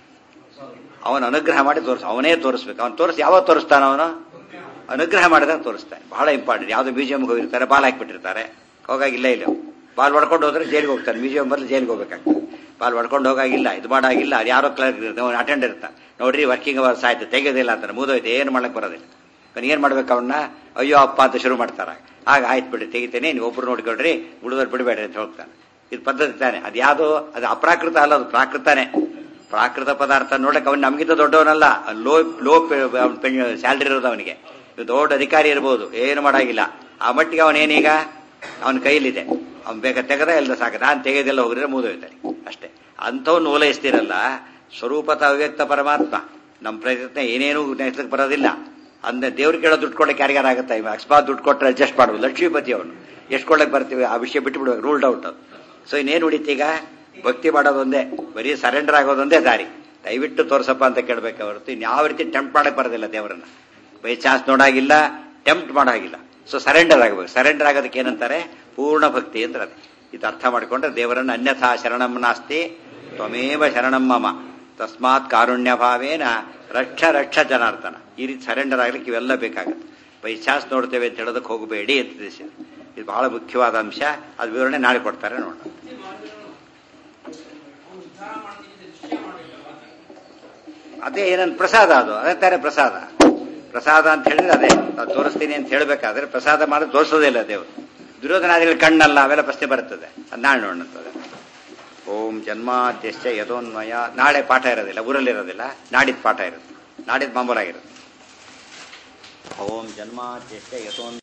ಅವನ ಅನುಗ್ರಹ ಮಾಡಿ ತೋರಿಸ್ ಅವನೇ ತೋರಿಸ್ಬೇಕು ಅವನು ತೋರಿಸಿ ಯಾವಾಗ ತೋರಿಸ್ತಾನ ಅವನು ಅನುಗ್ರಹ ಮಾಡಿದಾಗ ತೋರಿಸ್ತಾನೆ ಬಹಳ ಇಂಪಾರ್ಟೆಂಟ್ ಯಾವ್ದು ಮ್ಯೂಸಿಯಂಗೆ ಹೋಗಿರ್ತಾರೆ ಬಾಲ್ ಹಾಕ್ಬಿಟ್ಟಿರ್ತಾರೆ ಹೋಗಾಗಿಲ್ಲ ಇಲ್ಲ ಬಾಲ್ ಹೊಡ್ಕೊಂಡು ಹೋದ್ರೆ ಜೈಲಿಗೆ ಹೋಗ್ತಾನೆ ಮ್ಯೂಸಿಯಂ ಬದಲು ಜೈಲಿಗೆ ಹೋಗ್ಬೇಕಾಗ್ತದೆ ಬಾಲ್ ಹೊಡ್ಕೊಂಡು ಹೋಗಾಗಿಲ್ಲ ಇದು ಮಾಡಾಗಿಲ್ಲ ಅದು ಯಾರೋ ಕ್ಲರ್ಕ್ ಇರ್ತಾರೆ ಅಟೆಂಡ್ ಇರ್ತಾನೆ ನೋಡ್ರಿ ವರ್ಕಿಂಗ್ ಅವರ್ಸ್ ಆಯ್ತು ತೆಗೆಯೋದಿಲ್ಲ ಅಂತಾರೆ ಮುಗಿದೋಯ್ತು ಏನು ಮಾಡಕ್ ಬರೋದಿಲ್ಲ ಏನ್ ಮಾಡ್ಬೇಕು ಅವನ್ನ ಅಯ್ಯೋ ಅಪ್ಪ ಅಂತ ಶುರು ಮಾಡ್ತಾರ ಆಗ ಆಯ್ತು ಬಿಡಿ ತೆಗಿತೇನೆ ನೀವು ಒಬ್ರು ನೋಡ್ಕೊಳ್ರಿ ಉಳಿದವ್ರು ಬಿಡಬೇಡ್ರಿ ಅಂತ ಹೋಗ್ತಾನೆ ಇದು ಪದ್ಧತಿ ತಾನೆ ಅದು ಯಾವುದು ಅದು ಅಪ್ರಾಕೃತ ಅಲ್ಲ ಅದು ಪ್ರಾಕೃತನೇ ಪ್ರಾಕೃತ ಪದಾರ್ಥ ನೋಡಕ್ ಅವ್ನು ನಮಗಿಂತ ದೊಡ್ಡವನಲ್ಲ ಲೋ ಲೋ ಸ್ಯಾಲ್ರಿ ಇರೋದು ಅವನಿಗೆ ದೊಡ್ಡ ಅಧಿಕಾರಿ ಇರ್ಬೋದು ಏನು ಮಾಡಾಗಿಲ್ಲ ಆ ಮಟ್ಟಿಗೆ ಅವನೇನೀಗ ಅವನ ಕೈಲಿದೆ ಅವ್ನು ಬೇಗ ತೆಗೆದ ಎಲ್ಲ ಸಾಕ ನಾನು ತೆಗೆದೆಲ್ಲ ಹೋಗಿದ್ರೆ ಮುಗಿದೋಯ್ತಾನೆ ಅಷ್ಟೇ ಅಂಥವ್ನು ಓಲೈಸ್ತಿರಲ್ಲ ಸ್ವರೂಪತ ಅವ್ಯಕ್ತ ಪರಮಾತ್ಮ ನಮ್ಮ ಪ್ರಯತ್ನ ಏನೇನು ನೆನೆಸ್ಲಿಕ್ಕೆ ಬರೋದಿಲ್ಲ ಅಂದ್ರೆ ದೇವ್ರು ಕೇಳೋ ದುಡ್ಡು ಕೊಡಕ್ಕೆ ಯಾರಿಗಾರಾಗುತ್ತೆ ಅಕಸ್ಮಾತ್ ದುಡ್ಡು ಕೊಟ್ಟರೆ ಅಡ್ಜಸ್ಟ್ ಮಾಡ್ಬೋದು ಲಕ್ಷ್ಮೀಪತಿ ಅವನು ಎಷ್ಟು ಕೊಡಕ್ಕೆ ಬರ್ತೀವಿ ಆ ವಿಷಯ ಬಿಟ್ಟು ಬಿಡ್ಬೇಕು ರೂಲ್ಡ್ ಔಟ್ ಅದು ಸೊ ಇನ್ನೇನು ಉಳಿತೀಗ ಭಕ್ತಿ ಮಾಡೋದೊಂದೇ ಬರೀ ಸರೆಂಡರ್ ಆಗೋದೊಂದೇ ದಾರಿ ದಯವಿಟ್ಟು ತೋರ್ಸಪ್ಪ ಅಂತ ಕೇಳಬೇಕು ಹೊರತು ಇನ್ಯಾವ ರೀತಿ ಟೆಂಪ್ಟ್ ಮಾಡಕ್ ಬರೋದಿಲ್ಲ ದೇವರನ್ನ ಬೈ ಚಾನ್ಸ್ ನೋಡಾಗಿಲ್ಲ ಟೆಂಪ್ಟ್ ಮಾಡಾಗಿಲ್ಲ ಸೊ ಸರೆಂಡರ್ ಆಗಬೇಕು ಸರೆಂಡರ್ ಆಗೋದಕ್ಕೆ ಏನಂತಾರೆ ಪೂರ್ಣ ಭಕ್ತಿ ಅಂತ ಅದು ಇದು ಅರ್ಥ ಮಾಡಿಕೊಂಡ್ರೆ ದೇವರನ್ನು ಅನ್ಯಥಾ ಶರಣಂ ನಾಸ್ತಿ ತ್ವಮೇವ ಶರಣಂ ಮಮ ತಸ್ಮಾತ್ ಕಾರುಣ್ಯ ಭಾವೇನ ರಕ್ಷ ರಕ್ಷ ಜನಾರ್ದನ ಈ ರೀತಿ ಸರೆಂಡರ್ ಆಗ್ಲಿಕ್ಕೆ ಇವೆಲ್ಲ ಬೇಕಾಗುತ್ತೆ ಬೈ ಚಾನ್ಸ್ ನೋಡ್ತೇವೆ ಅಂತ ಹೇಳೋದಕ್ಕೆ ಹೋಗಬೇಡಿ ಅಂತ ತಿಳಿಸಿದ್ರು ಇದು ಬಹಳ ಮುಖ್ಯವಾದ ಅಂಶ ಅದು ವಿವರಣೆ ನಾಳೆ ಕೊಡ್ತಾರೆ ನೋಡೋಣ ಅದೇ ಏನನ್ ಪ್ರಸಾದ ಅದು ಅದೇ ತಾರೆ ಪ್ರಸಾದ ಪ್ರಸಾದ ಅಂತ ಹೇಳಿದ್ರೆ ಅದೇ ನಾವು ತೋರಿಸ್ತೀನಿ ಅಂತ ಹೇಳಬೇಕಾದ್ರೆ ಪ್ರಸಾದ ಮಾಡಿ ತೋರಿಸೋದೇ ಇಲ್ಲ ದೇವರು ದುರ್ಯೋಧನಾದಿಗಳ ಕಣ್ಣಲ್ಲ ಅವೆಲ್ಲ ಪ್ರಶ್ನೆ ಬರ್ತದೆ ಅದು ನಾಳೆ ನೋಡೋಣಂತದೆ ಓಂ ಜನ್ಮಾದ್ಯಶ್ಚ ಯಥೋನ್ಮಯ ನಾಳೆ ಪಾಠ ಇರೋದಿಲ್ಲ ಊರಲ್ಲಿ ಇರೋದಿಲ್ಲ ನಾಡಿದ್ ಪಾಠ ಇರುತ್ತೆ ನಾಡಿದ್ ಮಾಮೂಲಾಗಿರುತ್ತೆ ಓಂ ಜನ್ಮಾದ್ಯಶ್ಚ ಯಥೋನ್